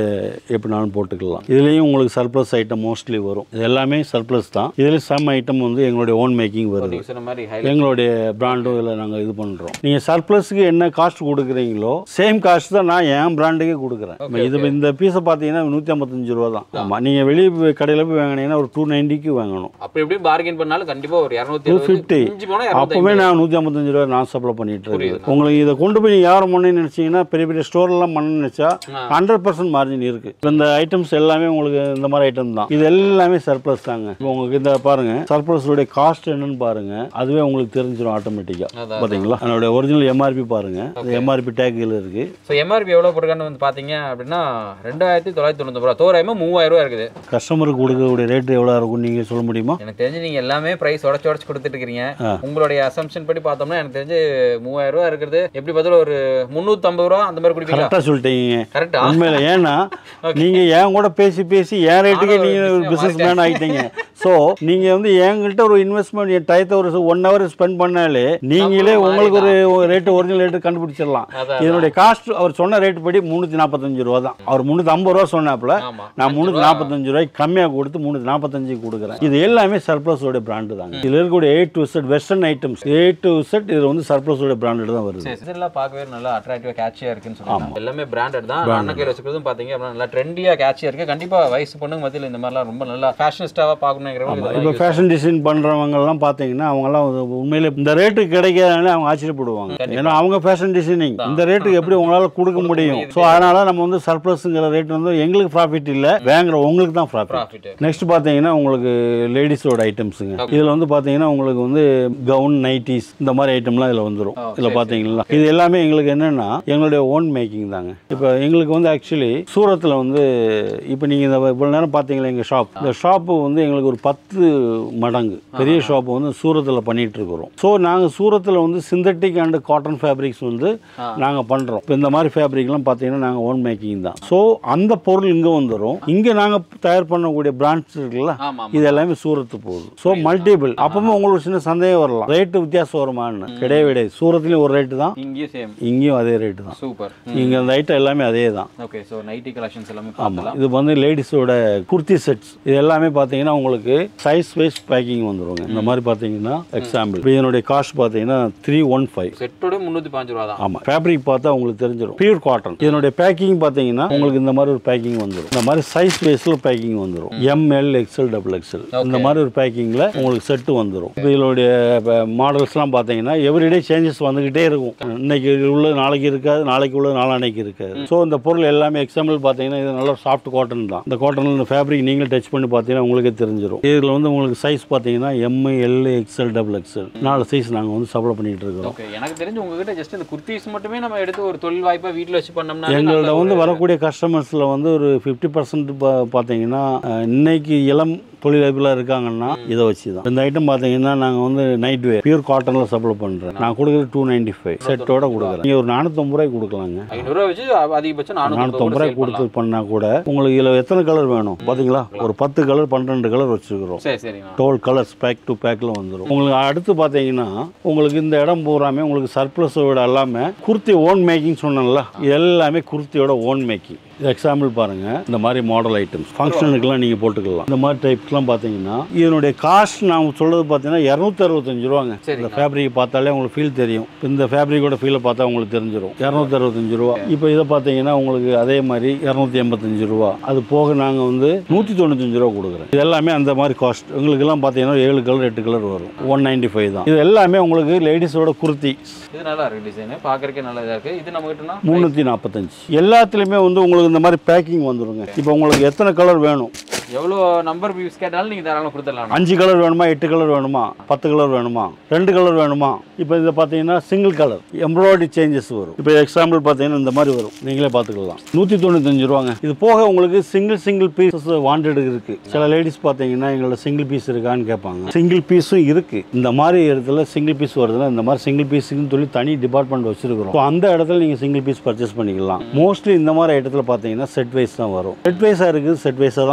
எப்படினாலும் போட்டுக்கலாம் இதுலேயும் உங்களுக்கு சர்ப்ளஸ் ஐட்டம் மோஸ்ட்லி வரும் இது எல்லாமே சர்ப்ளஸ் தான் இதில் சம் ஐட்டம் வந்து எங்களுடைய ஓன் மேக்கிங் வருது நீங்க சொன்ன மாதிரி highlight எங்களுடைய பிராண்டும் இதில் நாங்கள் இது பண்ணுறோம் நீங்கள் சர்ப்ளஸ்க்கு என்ன காஸ்ட் கொடுக்குறீங்களோ சேம் காஸ்ட் தான் நான் என் பிராண்டுக்கே கொடுக்குறேன் இப்ப இது இந்த பீஸை பார்த்தீங்கன்னா நூற்றி ஐம்பத்தஞ்சு ரூபா தான் ஆமாம் நீங்கள் வெளியே போய் கடையில் போய் வாங்கினீங்கன்னா ஒரு டூ நைன்ட்டிக்கு வாங்கணும் அப்படி எப்படி பார்கெயின் பண்ணாலும் கண்டிப்பா ஒரு இரநூத்தி 250. இஞ்சி போனா அப்போவே நான் நூற்றி ஐம்பத்தஞ்சு ரூபா நான் சப்ளை பண்ணிட்டு இருக்கேன் உங்களுக்கு இதை கொண்டு போய் நீங்கள் யாரும் பண்ணணும்னு நினச்சிங்கன்னா பெரிய பெரிய ஸ்டோர்லாம் பண்ணணும்னு நினச்சா ஹண்ட்ரட் பர்சன்ட் மார்ஜின் இருக்குது இப்போ இந்த ஐட்டம்ஸ் எல்லாமே உங்களுக்கு இந்த மாதிரி ஐட்டம் தான் இது எல்லாமே சர்ப்ளஸ் தாங்க இப்போ உங்களுக்கு இந்த பாருங்க சர்ப்ளஸோடைய காஸ்ட் என்னன்னு பாருங்க அதுவே உங்களுக்கு தெரிஞ்சிடும் ஆட்டோமேட்டிக்காக அதான். பார்த்தீங்களா அதனுடைய ஒரிஜினல் எம்ஆர்பி பாருங்க எம்ஆர்பி டேக் இதில் இருக்குது ஸோ எம்ஆர்பி எவ்வளோ போட்டிருக்கான்னு வந்து பார்த்தீங்க அப்படின்னா ரெண்டாயிரத்தி தொள்ளாயிரத்தி தொண்ணூத்தி ரூபா தோராயமா மூவாயிரம் ரூபா இருக்குது கஸ்டமருக்கு கொடுக்கக்கூடிய ரேட் எவ்வளோ இருக்கும் நீங்கள் சொல்ல முடியுமா எனக்கு தெரிஞ்சு நீங்க எல்லாமே பிரைஸ் உடச்சு உடச்சு கொடுத்துட்டு இருக்கீங்க உங்களுடைய அசம்ஷன் படி பார்த்தோம்னா எனக்கு தெரிஞ்சு மூவாயிரம் ரூபா இருக்கிறது எப்படி பார்த்தாலும் ஒரு முந்நூற்றம்பது ரூபா அந்த மாதிரி கொடுப்பீங்களா கரெக்டாக சொல்லிட்டீங்க கரெக்டா உண்மையில ஏன்னா நீங்க என் கூட பேசி பேசி என் ரேட்டுக்கே நானும் நீங்க ஒரு பிசினஸ் business மேன் ஆயிட்டீங்க ஸோ நீங்க வந்து என்கிட்ட ஒரு இன்வெஸ்ட்மெண்ட் என் டயத்தை ஒரு ஒன் ஹவர் ஸ்பெண்ட் பண்ணாலே நீங்களே நம்மளும் உங்களுக்கு ஒரு ரேட்டு ஒரிஜினல் ரேட்டு கண்டுபிடிச்சிடலாம் அதான், இதனுடைய காஸ்ட் அவர் சொன்ன ரேட் படி முந்நூற்றி நாற்பத்தஞ்சு ரூபா தான் அவர் முந்நூற்றி ஐம்பது ரூபா சொன்னாப்புல ஆமா நான் முந்நூற்றி நாற்பத்தஞ்சு ரூபாய்க்கு கம்மியாக கொடுத்து முந்நூற்றி நாற்பத்தஞ்சுக்கு கொடுக்குறேன் இது எல்லாமே சர்ப்ளஸோட பிராண்டு தாங்க இதில் இருக்கக்கூடிய A to Z western items A to Z இது வந்து சர்ப்ளஸோட பிராண்டட் தான் வருது சரி இதெல்லாம் பார்க்கவே நல்லா அட்ராக்டிவா கேட்சியா இருக்குன்னு சொன்னாங்க எல்லாமே பிராண்டட் தான் அண்ணன் கையில் வச்சுக்கிறதும் பாத்தீங்க அப்படின்னா நல்லா ட்ரெண்டியா கேட்சியா இருக்கு கண்டிப்பா வயசு பொண்ணுங்க மத்தியில் இந்த மாதிரிலாம் ரொம்ப நல்லா ஃபேஷனிஸ்டாவா இப்போ பார்க்கணுங்கிறவங்க ஃபேஷன் டிசைன் பண்ணுறவங்கலாம் பார்த்தீங்கன்னா அவங்கெல்லாம் ஒரு உண்மையிலே இந்த ரேட்டுக்கு கிடைக்காதனால அவங்க ஆச்சரியப்படுவாங்க ஏன்னா அவங்க ஃபேஷன் டிசைனிங் இந்த ரேட்டுக்கு எப்படி உங்களால் கொடுக்க முடியும் ஸோ அதனால நம்ம வந்து சர்ப்ளஸுங்கிற ரேட் வந்து எங்களுக்கு ப்ராஃபிட் இல்லை வாங்குற உங்களுக்கு தான் ப்ராஃபிட் ப்ராஃபிட் நெக்ஸ்ட் பார்த்தீங்கன்னா உங்களுக்கு லேடிஸோட ஐட்டம்ஸுங்க இதில் வந்து பார்த்தீங்கன்னா உங்களுக்கு வந்து கவுன் நைட்டிஸ் இந்த மாதிரி ஐட்டம்லாம் இதில் வந்துடும் இதில் பார்த்தீங்களா இது எல்லாமே எங்களுக்கு என்னென்னா எங்களுடைய ஓன் மேக்கிங் தாங்க இப்போ எங்களுக்கு வந்து ஆக்சுவலி சூரத்தில் வந்து இப்போ நீங்கள் இந்த இவ்வளோ நேரம் பார்த்தீங்களா எங்கள் ஷாப் இந்த ஷாப்பு வந்து எங்களுக்கு ஒரு பத்து மடங்கு பெரிய ஷாப்பு வந்து சூரத்தில் பண்ணிட்டு இருக்கிறோம் ஸோ நாங்கள் சூரத்தில் வந்து சிந்தட்டிக் அண்ட் காட்டன் ஃபேப்ரிக்ஸ் வந்து நாங்கள் பண்ணுறோம் இப்போ இந்த மாதிரி ஃபேப்ரிக்லாம் பார்த்தீங்கன்னா நாங்கள் ஓன் மேக்கிங் தான் ஸோ அந்த பொருள் இங்கே வந்துடும் இங்கே நாங்கள் தயார் பண்ணக்கூடிய பிராண்ட்ஸ் இருக்குல்ல ஆமா இது எல்லாமே சூரத்து போகுது ஸோ மல்டிபிள் அப்பவும் உங்களுக்கு சின்ன சந்தேகம் வரலாம் ரேட்டு வித்தியாசம் வருமான்னு கிடையவே கிடையாது சூரத்துலேயும் ஒரு ரேட்டு தான் இங்கேயும் சேம் இங்கேயும் அதே ரேட்டு தான் சூப்பர் இங்கே அந்த ஐட்டம் எல்லாமே அதே தான் ஓகே ஸோ நைட்டி கலெக்ஷன்ஸ் எல்லாமே ஆமாம் பார்க்கலாம் இது வந்து லேடிஸோட குர்த்தி செட்ஸ் இது எல்லாமே பார்த்தீங்கன்னா உங்களுக்கு சைஸ் வைஸ் பேக்கிங் வந்துருங்க இந்த மாதிரி பார்த்தீங்கன்னா எக்ஸாம்பிள் இப்போ இதனுடைய காஸ்ட் பார்த்தீங்கன்னா த்ரீ ஒன் ஃபைவ் செட்டோட முந்நூற்றி பாஞ்சு ரூபா தான் ஆமாம் ஃபேப்ரிக் பார்த்தா உங்களுக்கு தெரிஞ்சிடும் பியூர் காட்டன் இதனுடைய பேக்கிங் பார்த்தீங்கன்னா உங்களுக்கு இந்த மாதிரி ஒரு பேக்கிங் வந்துடும் இந்த மாதிரி சைஸ் வைஸில் பேக்கிங் வந்துடும் எம்எல் எக்ஸ்எல் டபுள் எக்ஸ்எல் இந்த மாதிரி ஒரு பேக்கிங்கில் உங்களுக்கு செட்டு வந்துடும் இப்போ இதனுடைய மாடல்ஸ்லாம் பார்த்தீங்கன்னா எவ்ரிடே சேஞ்சஸ் வந்துக்கிட்டே இருக்கும் இன்னைக்கு உள்ள நாளைக்கு இருக்காது நாளைக்கு உள்ள நாளானைக்கு இருக்காது ஸோ இந்த பொருள் எல்லாமே எக்ஸாம்பிள் பார்த்தீங்கன்னா இது நல்ல சாஃப்ட் காட்டன் தான் இந்த காட்டன் இந்த ஃபேப்ரிக் நீங்களும் டச் பண்ணி பார்த்தீங்கன்னா உங்களுக்கே தெரிஞ்சிடும் இதில் வந்து உங்களுக்கு சைஸ் பார்த்தீங்கன்னா M L XL double XL நாலு சைஸ் நாங்கள் வந்து சப்ளை பண்ணிட்டு இருக்கிறோம் ஓகே எனக்கு தெரிஞ்சு உங்ககிட்ட ஜஸ்ட் இந்த குர்த்திஸ் மட்டுமே நம்ம எடுத்து ஒரு தொழில் வாய்ப்பா வீட்டில் வச்சு பண்ணோம்னா எங்கள்ட்ட வந்து வரக்கூடிய கஸ்டமர்ஸில் வந்து ஒரு ஃபிஃப்டி பர்சன்ட் பார்த்தீங்கன்னா அஹ், இன்னைக்கு இளம் தொழிலதிபர்களாக இருக்காங்கன்னா இதை வச்சு தான் இந்த ஐட்டம் பார்த்தீங்கன்னா நாங்கள் வந்து நைட் வேர் பியூர் காட்டனில் சப்ளை பண்ணுறேன் நான் கொடுக்குறது டூ நைன்டி ஃபைவ் செட்டோட கொடுக்குறேன் நீங்கள் ஒரு நானூற்றம்பது ரூபாய்க்கு கொடுக்கலாங்க ஐநூறுரூவா வச்சு அதிகபட்சம் நானூற்றம்பது நானூற்றம்பது ரூபாய்க்கு கொடுத்து பண்ணால் கூட உங்களுக்கு இதில் எத்தனை கலர் வேணும் பார்த்தீங்களா ஒரு பத்து கலர் பன்னிரெண்டு கலர் வச்சுருக்கிறோம் சரி சரிண்ணா டுவெல் கலர்ஸ் பேக் டு பேக்கில் வந்துடும் உங்களுக்கு அடுத்து பார்த்தீங்கன்னா உங்களுக்கு இந்த இடம் பூராமே உங்களுக்கு சர்ப்ளஸோட எல்லாமே குர்த்தி ஓன் மேக்கிங் சொன்னேன்ல இது எல்லாமே குர்த்தியோட ஓன் மேக்கிங் எக்ஸாம்பிள் பாருங்க இந்த மாதிரி மாடல் ஐட்டம்ஸ் ஃபங்க்ஷனுக்குலாம் நீங்கள் போட்டுக்கலாம் இந்த மாதிரி டைப்ஸ்லாம் பார்த்தீங்கன்னா இதனுடைய காஸ்ட் நான் சொல்றது பார்த்தீங்கன்னா இரநூத்தி அறுபத்தஞ்சு ரூபாங்க இந்த ஃபேப்ரிக் பார்த்தாலே உங்களுக்கு ஃபீல் தெரியும் இந்த ஃபேப்ரிக்கோட ஃபீலை பார்த்தா உங்களுக்கு தெரிஞ்சிடும் இரநூத்தி அறுபத்தஞ்சு ரூபா இப்போ இதை பார்த்தீங்கன்னா உங்களுக்கு அதே மாதிரி இரநூத்தி எண்பத்தஞ்சு ரூபா அது போக நாங்கள் வந்து நூற்றி தொண்ணூத்தஞ்சு ரூபா கொடுக்குறேன் இது எல்லாமே அந்த மாதிரி காஸ்ட் உங்களுக்கெல்லாம் பார்த்தீங்கன்னா ஏழு கலர் எட்டு கலர் வரும் ஒன் நைன்டி ஃபைவ் தான் இது எல்லாமே உங்களுக்கு லேடிஸோட குர்த்தி இது நல்லா இருக்கு டிசைன் பார்க்கறக்கே நல்லா இதா இருக்கு இது நம்ம கிட்டனா முந்நூற்றி நாற்பத்தஞ்சு எல்லாத்துலேயுமே வந்து உங்களுக்கு இந்த மாதிரி பேக்கிங் வந்துருங்க இப்போ உங்களுக்கு எத்தனை கலர் வேணும் எவ்வளோ நம்பர் வியூஸ் கேட்டாலும் நீங்க தாராளமாக கொடுத்துடலாம் அஞ்சு கலர் வேணுமா எட்டு கலர் வேணுமா பத்து கலர் வேணுமா ரெண்டு கலர் வேணுமா இப்போ இதை பார்த்தீங்கன்னா சிங்கிள் கலர் எம்ப்ராய்டரி சேஞ்சஸ் வரும் இப்போ எக்ஸாம்பிள் பார்த்தீங்கன்னா இந்த மாதிரி வரும் நீங்களே பார்த்துக்கலாம் நூற்றி தொண்ணூத்தஞ்சு ரூபாங்க இது போக உங்களுக்கு சிங்கிள் சிங்கிள் பீசஸ் வாண்டட் இருக்கு சில லேடிஸ் பார்த்தீங்கன்னா எங்களோட சிங்கிள் பீஸ் இருக்கான்னு கேட்பாங்க சிங்கிள் பீஸும் இருக்கு இந்த மாதிரி இடத்துல சிங்கிள் பீஸ் வருதுன்னா இந்த மாதிரி சிங்கிள் பீஸுக்குன்னு சொல்லி தனி டிபார்ட்மெண்ட் வச்சிருக்கிறோம் So, அந்த இடத்துல நீங்கள் சிங்கிள் பீஸ் பர்ச்சேஸ் பண்ணிக்கலாம் மோஸ்ட்லி இந்த மாதிரி ஐட்டத்தில் பார்த்தீங்கன்னா செட் வைஸ் தான் வரும் செட் வைஸாக இருக்குது செட் வைஸாக தான் கொடுக்க முடியும்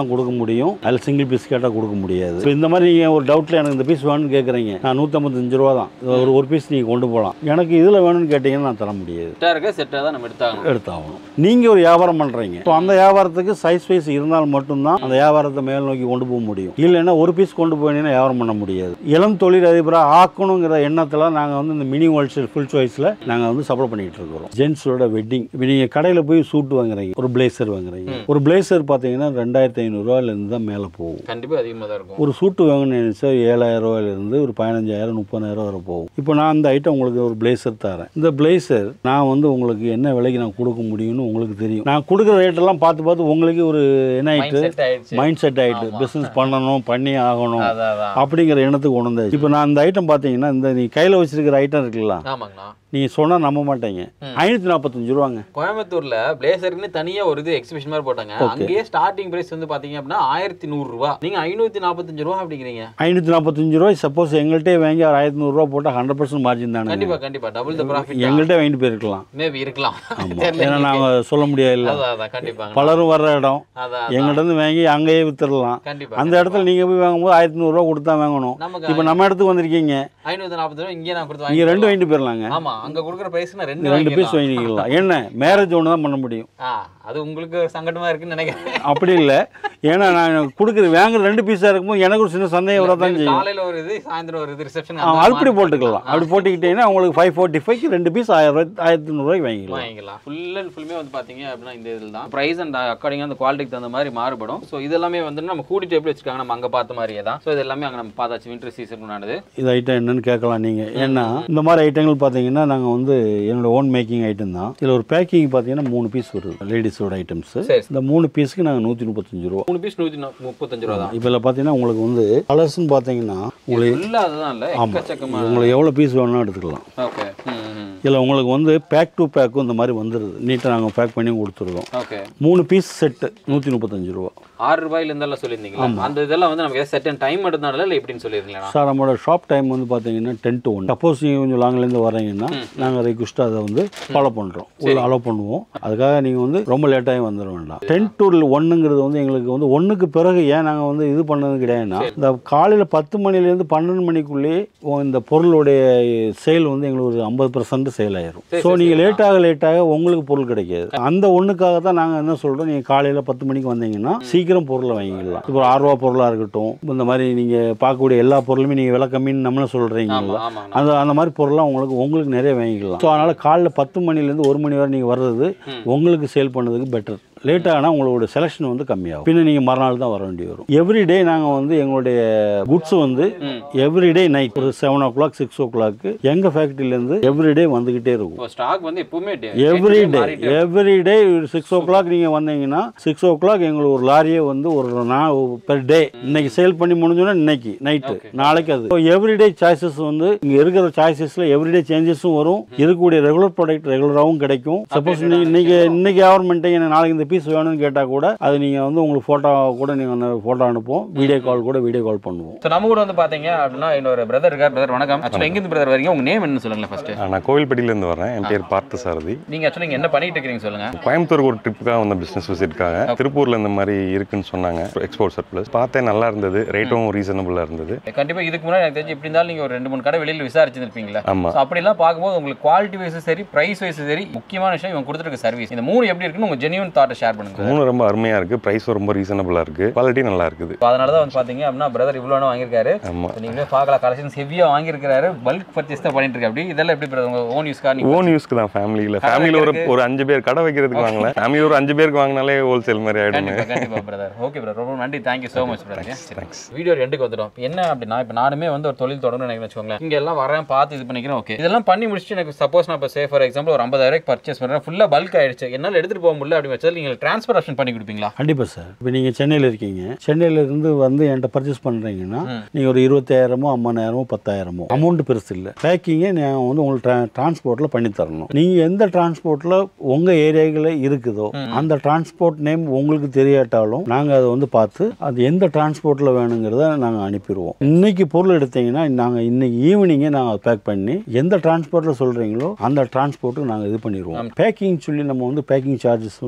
முடியும் அதில் சிங்கிள் பீஸ் கேட்டால் கொடுக்க முடியாது இப்போ இந்த மாதிரி நீங்கள் ஒரு டவுட்டில் எனக்கு இந்த பீஸ் வேணும்னு கேட்குறீங்க நான் நூற்றம்பத்தஞ்சு ரூபா தான் இது ஒரு ஒரு பீஸ் நீங்கள் கொண்டு போகலாம் எனக்கு இதில் வேணும்னு கேட்டிங்கன்னா நான் தர முடியாது செட்டாக இருக்க செட்டாக தான் நம்ம எடுத்தாகணும் எடுத்தாகணும் நீங்கள் ஒரு வியாபாரம் பண்ணுறீங்க ஸோ அந்த வியாபாரத்துக்கு சைஸ் வைஸ் இருந்தால் மட்டும்தான் அந்த வியாபாரத்தை மேல் நோக்கி கொண்டு போக முடியும் இல்லைன்னா ஒரு பீஸ் கொண்டு போனீங்கன்னா வியாபாரம் பண்ண முடியாது இளம் தொழில் அதிபராக ஆக்கணுங்கிற எண்ணத்தில் நாங்கள் வந்து இந்த மினி ஹோல்சேல் ஃபுல் சாய்ஸில் நாங்கள் வந்து சப்ளை பண்ணிகிட்டு இருக்கிறோம் ஜென்ஸோட வெட்டிங் இப்போ நீங்கள் கடையில் போய் சூட் வாங்குறீங்க ஒரு பிளேசர் வாங்குறீங்க ஒரு பிளேசர் பார்த்தீங்கன்னா ரெண்டாயிரத்தி ஐநூறுரூவாலேருந்து தான் மேலே போகும் கண்டிப்பாக அதிகமாக தான் இருக்கும் ஒரு சூட்டு வாங்கணும்னு நினச்சா ஏழாயிரம் ரூபாயிலிருந்து ஒரு பதினஞ்சாயிரம் முப்பதாயிரம் வரை போகும் இப்போ நான் அந்த ஐட்டம் உங்களுக்கு ஒரு பிளேசர் தரேன் இந்த பிளேசர் நான் வந்து உங்களுக்கு என்ன விலைக்கு நான் கொடுக்க முடியும்னு உங்களுக்கு தெரியும் நான் கொடுக்குற ரேட்டெல்லாம் பார்த்து பார்த்து உங்களுக்கு ஒரு என்ன மைண்ட் ஆயிட்டு செட் ஆயிடுச்சு மைண்ட் செட் ஆயிட்டு பிஸ்னஸ் பண்ணணும் பண்ணி ஆகணும் அதான் அதான் அப்படிங்கிற எண்ணத்துக்கு கொண்டு வந்தாச்சு இப்போ நான் இந்த ஐட்டம் பார்த்தீங்கன்னா இந்த நீ கையில் வச்சிருக்கிற ஐட்டம் இருக்குல்ல ஆமாங்கண்ணா நீங்கள் சொன்னால் நம்ப மாட்டீங்க ஐநூற்றி நாற்பத்தஞ்சு ரூபாங்க கோயம்புத்தூர்ல பிளேசருக்குன்னு தனியா ஒரு இது எக்ஸிபிஷன் மாதிரி போட்டாங்க அங்கேயே ஸ்டார்டிங் பிரைஸ் வந்து பாத்தீங்க அப்படின்னா ஆயிரத்தி நூறு ரூபா நீங்க ஐநூத்தி நாற்பத்தஞ்சு ரூபா அப்படிங்கிறீங்க ஐநூற்றி நாற்பத்தஞ்சு ரூபாய் சப்போஸ் எங்கள்கிட்டே வாங்கி ஒரு ஆயிரத்தி நூறுரூவா போட்டால் ஹண்ட்ரட் பர்சன்ட் மார்ஜின் தானே கண்டிப்பா கண்டிப்பா டபுள் த ப்ராஃபிட் எங்கள்கிட்ட வாங்கிட்டு போயிருக்கலாம் மேபி இருக்கலாம் ஆமாம் தெரியல ஏன்னா நாங்கள் சொல்ல முடியாது இல்லை அதான் அதான் கண்டிப்பாங்க பலரும் வர்ற இடம் அதான் எங்கள்கிட்ட இருந்து வாங்கி அங்கேயே வித்துடலாம் கண்டிப்பா அந்த இடத்துல நீங்கள் போய் வாங்கும்போது ஆயிரத்தி நூறுரூவா கொடுத்தா வாங்கணும் நமக்கு இப்போ நம்ம இடத்துக்கு வந்திருக்கீங்க ஐநூத்தி நாற்பது ரூபா இங்கே நான் கொடுத்து நீங்கள் வாங்கி ரெண்டு வாங்கிட்டு போயிடலாங்க ஆமா அங்க கொடுக்குற பிரைஸ் நான் ரெண்டு ரெண்டு பீஸ் வாங்கிக்கலாம். வாங்கிக்கலாம் என்ன மேரேஜ் ஒன்று தான் பண்ண முடியும் ஆ அது உங்களுக்கு சங்கடமா இருக்குன்னு நினைக்கிறேன் அப்படி இல்லை ஏன்னா நான் கொடுக்குற வாங்குற ரெண்டு பீஸாக இருக்கும்போது எனக்கு ஒரு சின்ன சந்தேகம் வர தான் செய்யும் காலையில ஒரு இது சாயந்தரம் ஒரு இது ரிசப்ஷன் ஆ, அப்படி போட்டுக்கலாம் அப்படி போட்டுக்கிட்டீங்கன்னா உங்களுக்கு ஃபைவ் ஃபோர்ட்டி ஃபைவ்க்கு ரெண்டு பீஸ் ஆயிரம் ரூபாய் ஆயிரத்தி நூறுரூவாய்க்கு வாங்கிக்கலாம் வாங்கிக்கலாம் ஃபுல் அண்ட் ஃபுல்லுமே வந்து பார்த்தீங்க அப்படின்னா இந்த இதில் தான் ப்ரைஸ் அண்ட் அக்கார்டிங் அந்த குவாலிட்டிக்கு தகுந்த மாதிரி மாறுபடும் ஸோ இதெல்லாமே வந்து நம்ம கூட்டிட்டு எப்படி வச்சிருக்காங்க நம்ம அங்கே பார்த்த மாதிரியே தான் ஸோ இது எல்லாமே அங்கே நம்ம பார்த்தாச்சு வின்டர் சீசன் உண்டானது இது ஐட்டம் என்னன்னு கேட்கலாம் நீங்கள் ஏன்னா இந்த மாதிரி ஐட்டங்கள் பார்த்தீங்கன்னா நாங்கள் வந்து என்னோட ஓன் மேக்கிங் ஐட்டம் தான் இதில் ஒரு பேக்கிங் பார்த்தீங்கன்னா மூணு பீஸ் வருது லேடிஸோட ஐட்டம்ஸ் சரி இந்த மூணு பீஸுக்கு நாங்கள் நூற்றி முப்பத்தஞ்சு ரூபா மூணு பீஸ் நூற்றி முப்பத்தஞ்சு ரூபா தான் இப்போ இதில் பார்த்தீங்கன்னா உங்களுக்கு வந்து கலர்ஸ்னு பார்த்தீங்கன்னா உங்களுக்கு ஃபுல்லாக அதுதான் இல்லை எக்கச்சக்கமாக உங்களுக்கு எவ்வளோ பீஸ் வேணும்னா எடுத்துக்கலாம் ஓகே ம் ம் இதில் உங்களுக்கு வந்து பேக் டு பேக்கும் இந்த மாதிரி வந்துடுது நீட்டாக நாங்கள் பேக் பண்ணி கொடுத்துருக்கோம் ஓகே மூணு பீஸ் செட்டு நூற்றி முப்பத்தஞ்சு ரூபா ஆறு ரூபாயில இருந்தெல்லாம் சொல்லியிருந்தீங்களா அந்த இதெல்லாம் வந்து நமக்கு செட் டைம் மட்டும்தான் இல்லை எப்படின்னு சொல்லியிருந்தீங்களா சார் நம்மளோட ஷாப் டைம் வந்து பார்த்தீங்கன்னா டென் டு ஒன் சப்போஸ் நீங்கள் கொஞ்சம் லாங்லேருந்து வரீங்கன்னா நாங்கள் ரெக்வஸ்ட்டாக அதை வந்து ஃபாலோ பண்ணுறோம் உள்ள அலோவ் பண்ணுவோம் அதுக்காக நீங்கள் வந்து ரொம்ப லேட்டாகி வந்துட வேண்டாம் டென் டு ஒன்றுங்கிறது வந்து எங்களுக்கு வந்து ஒன்றுக்கு பிறகு ஏன் நாங்கள் வந்து இது பண்ணது கிடையாதுன்னா இந்த காலையில் பத்து மணிலேருந்து பன்னெண்டு மணிக்குள்ளேயே இந்த பொருளுடைய சேல் வந்து எங்களுக்கு ஒரு ஐம்பது பர்சன்ட் சேல் ஆயிரும் ஸோ நீங்கள் லேட்டாக லேட்டாக உங்களுக்கு பொருள் கிடைக்காது அந்த ஒன்றுக்காக தான் நாங்கள் என்ன சொல்கிறோம் நீங்கள் காலையில் பத்து மணிக்கு வந்தீங்கன்னா சீக்கிரம் பொருளை வாங்கிக்கலாம் இப்போ ஒரு ஆறு ரூபா பொருளாக இருக்கட்டும் இந்த மாதிரி நீங்கள் பார்க்கக்கூடிய எல்லா பொருளுமே நீங்கள் விலை கம்மின்னு நம்மளும் சொல்கிறீங்களா ஆமாம் ஆமாங்கண்ணா அந்த அந்த மாதிரி பொருள்லாம் உங்களுக்கு உங்களுக்கு நிறைய வாங்கிக்கலாம் ஸோ அதனால் காலைல பத்து மணிலேருந்து ஒரு மணி வரை நீங்கள் வர்றது உங்களுக்கு சேல் பண்ணதுக்கு பெட்டர் லேட் ஆனால் உங்களோட செலெக்ஷன் வந்து கம்மியாகும் பின்ன நீங்கள் மறுநாள் தான் வர வேண்டி வரும் எவ்ரிடே நாங்கள் வந்து எங்களுடைய குட்ஸ் வந்து எவ்ரிடே நைட் ஒரு seven o'clock six o'clock எங்கள் ஃபேக்ட்ரியிலேருந்து எவ்ரிடே வந்துக்கிட்டே இருக்கும் இப்போ ஸ்டாக் வந்து எப்பவுமே day- எவ்ரி day டே மாறிட்டே every day six o'clock நீங்கள் வந்தீங்கன்னா சிக்ஸ் ஓ கிளாக் எங்களுக்கு ஒரு லாரியே வந்து ஒரு நான் பெர் டே இன்னைக்கு சேல் பண்ணி முடிஞ்சோன்னா இன்னைக்கு நைட்டு நாளைக்கு அது ஸோ எவ்ரிடே சாய்ஸஸ் வந்து இங்கே இருக்கிற சாய்ஸஸில் எவ்ரிடே சேஞ்சஸும் வரும் இருக்கக்கூடிய ரெகுலர் ப்ராடக்ட் ரெகுலராகவும் கிடைக்கும் சப்போஸ் நீங்கள் இன்னைக்கு இன்னைக்கு ஆர்டர் பண்ணிட்டீங்க நாளைக்கு இந்த பீஸ் வேணும்னு கேட்டால் கூட அது நீங்கள் வந்து உங்களுக்கு ஃபோட்டோ கூட நீங்கள் அந்த ஃபோட்டோ அனுப்புவோம் வீடியோ கால் கூட வீடியோ கால் பண்ணுவோம் ஸோ நம்ம கூட வந்து பார்த்தீங்க அப்படின்னா இன்னொரு பிரதர் இருக்கார் பிரதர் வணக்கம் ஆக்சுவலாக எங்கேருந்து பிரதர் வரீங்க உங்க நேம் என்ன சொல்லுங்களேன் ஃபர்ஸ்ட் நான் கோவில்பட்டியிலேருந்து வரேன் என் பேர் பார்த்த சாரதி நீங்க ஆக்சுவலாக இங்க என்ன பண்ணிட்டு இருக்கீங்க சொல்லுங்க கோயம்புத்தூருக்கு ஒரு ட்ரிப்புக்காக வந்த பிஸ்னஸ் விசிட்காக திருப்பூரில் இந்த மாதிரி இருக்குன்னு சொன்னாங்க எக்ஸ்போர்ட் சர்ப்ளஸ் பார்த்தேன் நல்லா இருந்தது ரேட்டும் ரீசனபுளாக இருந்தது கண்டிப்பா இதுக்கு முன்னாடி எனக்கு தெரிஞ்சு எப்படி இருந்தாலும் நீங்க ஒரு ரெண்டு மூணு கடை வெளியில விசாரிச்சிருப்பீங்களா ஆமாம் ஸோ அப்படிலாம் பார்க்கும்போது உங்களுக்கு குவாலிட்டி வைஸ் சரி பிரைஸ் வைஸ் சரி முக்கியமான விஷயம் இவங்க கொடுத்துருக்க சர்வீஸ் இந்த மூணு எப்படி இருக்குன்னு உங்க ஜெனியூன் தாட்டை ஷேர் பண்ணுங்க மூணு ரொம்ப அருமையாக இருக்குது ப்ரைஸும் ரொம்ப ரீசனபுளாக இருக்குது குவாலிட்டி நல்லா இருக்குது இப்போ அதனால தான் வந்து பார்த்தீங்க அப்படின்னா பிரதர் இவ்வளோ வாங்கியிருக்காரு ஆமாம் So நீங்களே பார்க்கலாம் கலெக்ஷன்ஸ் ஹெவியாக வாங்கியிருக்காரு பல்க் பர்ச்சேஸ் தான் பண்ணிட்டு இருக்கு அப்படி இதெல்லாம் எப்படி பிரதர் உங்க ஓன் யூஸ்க்கா நீங்க ஓன் யூஸ்க்கு தான் ஃபேமிலியில் ஃபேமிலியில் ஒரு ஒரு அஞ்சு பேர் கடை வைக்கிறதுக்கு வாங்கல ஃபேமிலியில் ஒரு அஞ்சு பேருக்கு வாங்கினாலே ஹோல்சேல் மாதிரி ஆகிடுங்க கண்டிப்பா கண்டிப்பா பிரதர் ஓகே பிரதர் ரொம்ப நன்றி thank you so much brother thanks video ரெண்டுக்கு வந்துடும் இப்ப என்ன அப்படின்னா இப்போ நானுமே வந்து ஒரு தொழில் தொடர்ந்து நினைக்கிறேன் வச்சுக்கோங்களேன் இங்க எல்லாம் வரேன் பார்த்து இது பண்ணிக்கிறேன் ஓகே இதெல்லாம் பண்ணி முடிச்சுட்டு எனக்கு சப்போஸ் நான் இப்போ சே ஃபார் எக்ஸாம்பிள் ஒரு ஐம்பதாயிரம் பர்ச்சேஸ் பண்ணுறேன் ஃபுல்லாக பல்க் ஆயிடுச்சு என்னால் எடுத்துட்டு போக முடியல அப்படி வச்சாலும் நீங்கள் ட்ரான்ஸ்ஃபர் ஆப்ஷன் பண்ணி கொடுப்பீங்களா கண்டிப்பாக சார் இப்போ நீங்கள் சென்னையில் இருக்கீங்க சென்னையில இருந்து வந்து என்கிட்ட பர்ச்சேஸ் பண்ணுறீங்கன்னா நீங்கள் ஒரு இருபத்தாயிரமோ ஐம்பதாயிரமோ பத்தாயிரமோ அமௌண்ட் பெருசு இல்லை பேக்கிங்கை நான் வந்து உங்களுக்கு ட்ரா டிரான்ஸ்போர்ட்டில் பண்ணி தரணும் நீங்கள் எந்த டிரான்ஸ்போர்ட்டில் உங்கள் ஏரியாவில் இருக்குதோ அந்த டிரான்ஸ்போர்ட் நேம் உங்களுக்கு தெரியாட்டாலும் நாங்கள் அதை வந்து பார்த்து அது எந்த டிரான்ஸ்போர்ட்டில் வேணுங்கிறத நாங்கள் அனுப்பிடுவோம் இன்னைக்கு பொருள் எடுத்தீங்கன்னா நாங்கள் இன்னைக்கு ஈவினிங்கே நாங்கள் பேக் பண்ணி எந்த டிரான்ஸ்போர்ட்டில் சொல்கிறீங்களோ அந்த டிரான்ஸ்போர்ட்டுக்கு நாங்கள் இது பண்ணிடுவோம் பேக்கிங் சொல்லி நம்ம வந்து பேக்கிங் சார்ஜஸ் வந்து நாங்கள்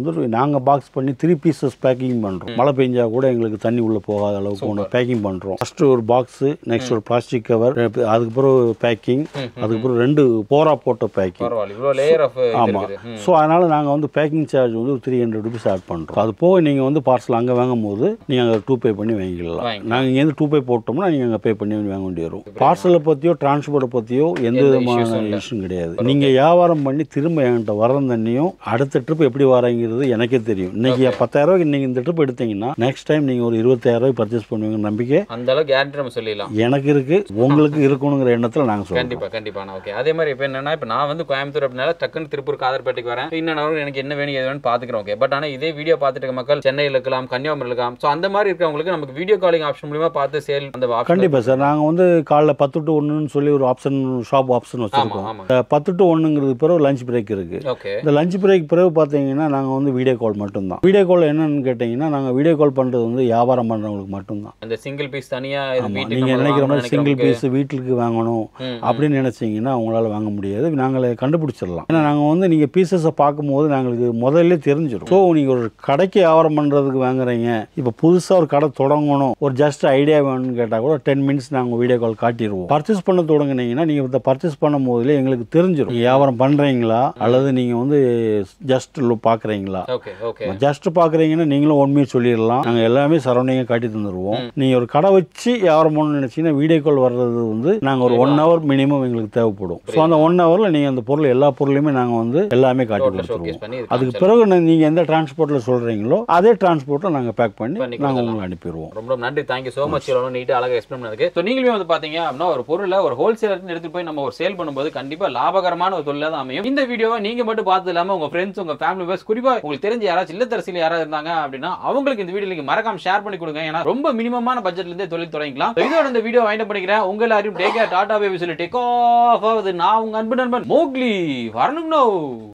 நாங்கள் பாக்ஸ் பண்ணி த்ரீ பீசஸ் பேக்கிங் பண்ணுறோம் மழை பெஞ்சா கூட எங்களுக்கு தண்ணி உள்ளே போகாத அளவுக்கு ஒன்று பேக்கிங் பண்ணுறோம் ஃபர்ஸ்ட் ஒரு பாக்ஸு நெக்ஸ்ட் ஒரு பிளாஸ்டிக் கவர் அதுக்கப்புறம் பேக்கிங் அதுக்கப்புறம் ரெண்டு போரா போட்ட பேக்கிங் பரவாயில்ல இவ்வளோ லேயர் ஆஃப் ஆமாம் ஸோ அதனால் நாங்கள் வந்து பேக்கிங் சார்ஜ் வந்து ஒரு த்ரீ ஹண்ட்ரட் ருபீஸ் ஆட் பண்ணுறோம் அது போக நீங்கள் வந்து பார்சல் அங்கே வாங்கும் போது நீங்கள் அங்கே டூ பே பண்ணி வாங்கிக்கலாம் வாங்கிக்கலாம். நாங்கள் இங்கேருந்து டூ பே போட்டோம்னா நீங்கள் அங்கே பே பண்ணி வாங்க வேண்டி வரும் பார்சலை பற்றியோ டிரான்ஸ்போர்ட்டை பற்றியோ எந்த விதமான இஷ்யூம் கிடையாது நீங்கள் வியாபாரம் பண்ணி திரும்ப என்கிட்ட வர தண்ணியும் அடுத்த ட்ரிப் எப்படி வரங்கிறது எனக்கே தெரியும் இன்னைக்கு பத்தாயிரம் ரூபாய்க்கு நீங்கள் இந்த ட்ரிப் எடுத்தீங்கன்னா நெக்ஸ்ட் டைம் நீங்கள் ஒரு இருபத்தாயிரம் ரூபாய் பர்ச்சேஸ் பண்ணுவீங்க நம்பிக்கை அந்த அளவுக்கு கேரண்டி நம்ம சொல்லிடலாம் எனக்கு இருக்கு உங்களுக்கு இருக்கணுங்கிற எண்ணத்தில் நாங்கள் சொல்கிறோம் கண்டிப்பா கண்டிப்பா ஓகே அதே மாதிரி இப்போ என்னன்னா இப்போ நான் வந்து கோயம்புத்தூர் அப்படினால டக்குன்னு திருப்பூர் காதர்பேட்டைக்கு வரேன் இன்னும் நான் எனக்கு என்ன வேணும் எது வேணும் பார்த்துக்கிறேன் ஓகே பட் ஆனால் இதே வீடியோ பார்த்துட்டு இருக்க மக்கள் சென்னையில் இருக்கலாம் கன்னியாகுமரி இருக்கலாம் ஸோ அந்த மாதிரி இருக்கவங்களுக்கு நமக்கு வீடியோ காலிங் ஆப்ஷன் மூலியமா பார்த்து சேல் அந்த ஆப்ஷன் கண்டிப்பாக சார் நாங்கள் வந்து காலைல பத்து டு ஒன்றுன்னு சொல்லி ஒரு ஆப்ஷன் ஷாப் ஆப்ஷன் ஆமா வச்சுருக்கோம் ஆமா இந்த பத்து டு ஒன்றுங்கிறது பிறகு லஞ்ச் பிரேக் இருக்குது ஓகே இந்த லஞ்ச் பிரேக் பிறகு பார்த்தீங்கன்னா நாங்கள் வந்து வீடியோ கால் மட்டும்தான் வீடியோ கால் என்னன்னு கேட்டிங்கன்னா நாங்கள் வீடியோ கால் பண்ணுறது வந்து வியாபாரம் பண்ணுறவங்களுக்கு மட்டும்தான் அந்த சிங்கிள் பீஸ் தனியா இது ஆமாம் வீட்டுக்கு நீங்கள் நம்ம நினைக்கிற வாங்கணும்னு மாதிரி சிங்கிள் நினைக்கிறவங்களுக்கு- பீஸ் வீட்டுக்கு வாங்கணும் ம், அப்படின்னு நினச்சிங்கன்னா உங்களால் வாங்க முடியாது நாங்களே கண்டுபிடிச்சிடலாம் ஏன்னா நாங்கள் வந்து நீங்கள் பீசஸை பார்க்கும்போது நாங்களுக்கு முதல்ல தெரிஞ்சிடும் ஸோ நீங்கள் ஒரு கடைக்கு வியாபாரம் பண்ணுறதுக்கு வாங்குறீங்க இப்போ புதுசாக ஒரு கடை தொடங்கணும் ஒரு ஜஸ்ட் ஐடியா வேணும்னு கேட்டால் கூட டென் மினிட்ஸ் நாங்கள் வீடியோ கால் காட்டிடுவோம் பர்ச்சேஸ் பண்ண தொடங்குனீங்கன்னா நீங்கள் இந்த பர்ச்சேஸ் பண்ணும் போதுலேயே எங்களுக்கு தெரிஞ்சிடும் நீங்கள் வியாபாரம் பண்ணுறீங்களா அல்லது நீங்கள் வந்து ஜஸ்ட் பார்க்குறீங்களா ஓகே ஓகே ஜஸ்ட் பார்க்குறீங்கன்னா நீங்களும் உண்மையை சொல்லிடலாம் நாங்கள் எல்லாமே சரௌண்டிங்காக காட்டி தந்துடுவோம் நீங்கள் ஒரு கடை வச்சு வியாபாரம் பண்ணணும்னு நினச்சிங்கன்னா வீடியோ கால் வர்றது வந்து நாங்கள் ஒரு ஒன் ஹவர் மினிமம் எங்களுக்கு தேவைப்படும் ஸோ அந்த ஒன் ஹவரில் நீங்கள் அந்த பொருள் எல்லா பொருளையுமே நாங்கள் வந்து எல்லாமே காட்டி டோட்டல் ஷோகேஸ் கொடுத்துருவோம் பண்ணி இது அதுக்கு காமிச்சிடலாம். பிறகு நீங்கள் எந்த டிரான்ஸ்போர்ட்டில் சொல்கிறீங்களோ அதே டிரான்ஸ்போர்ட்டில் நாங்கள் பேக் பண்ணி பண்ணி நாங்கள் உங்களை அனுப்பிடுவோம் ரொம்ப ரொம்ப நன்றி தேங்க்யூ ஸோ மச் இவ்வளோ நீட்டாக அழகாக எக்ஸ்பிளைன் பண்ணதுக்கு ஸோ நீங்களுமே வந்து பார்த்தீங்க அப்படின்னா ஒரு பொருளை ஒரு ஹோல்சேலர் எடுத்துட்டு போய் நம்ம ஒரு சேல் பண்ணும்போது கண்டிப்பாக லாபகரமான ஒரு தொழிலாக தான் அமையும் இந்த வீடியோவை நீங்க மட்டும் பார்த்தது இல்லாமல் உங்க ஃப்ரெண்ட்ஸ் உங்க ஃபேமிலி மெம்பர்ஸ் குறிப்பாக உங்களுக்கு தெரிஞ்ச யாராச்சும் இல்லத்தரசியில் யாராவது இருந்தாங்க அப்படின்னா அவங்களுக்கு இந்த வீடியோ நீங்க மறக்காம ஷேர் பண்ணி கொடுங்க ஏன்னா ரொம்ப மினிமமான பட்ஜெட்ல இருந்தே தொழில் தொடங்கிக்கலாம் So இதோட இந்த வீடியோ வைண்ட் பண்ணிக்கிறேன் உங்க எல்லாரையும் டேக் டாடா பேபி சொல்லி டேக் ஆஃப் ஆகுது நான் உங்க அன்பு நண்பன் மோக்லி வரணும்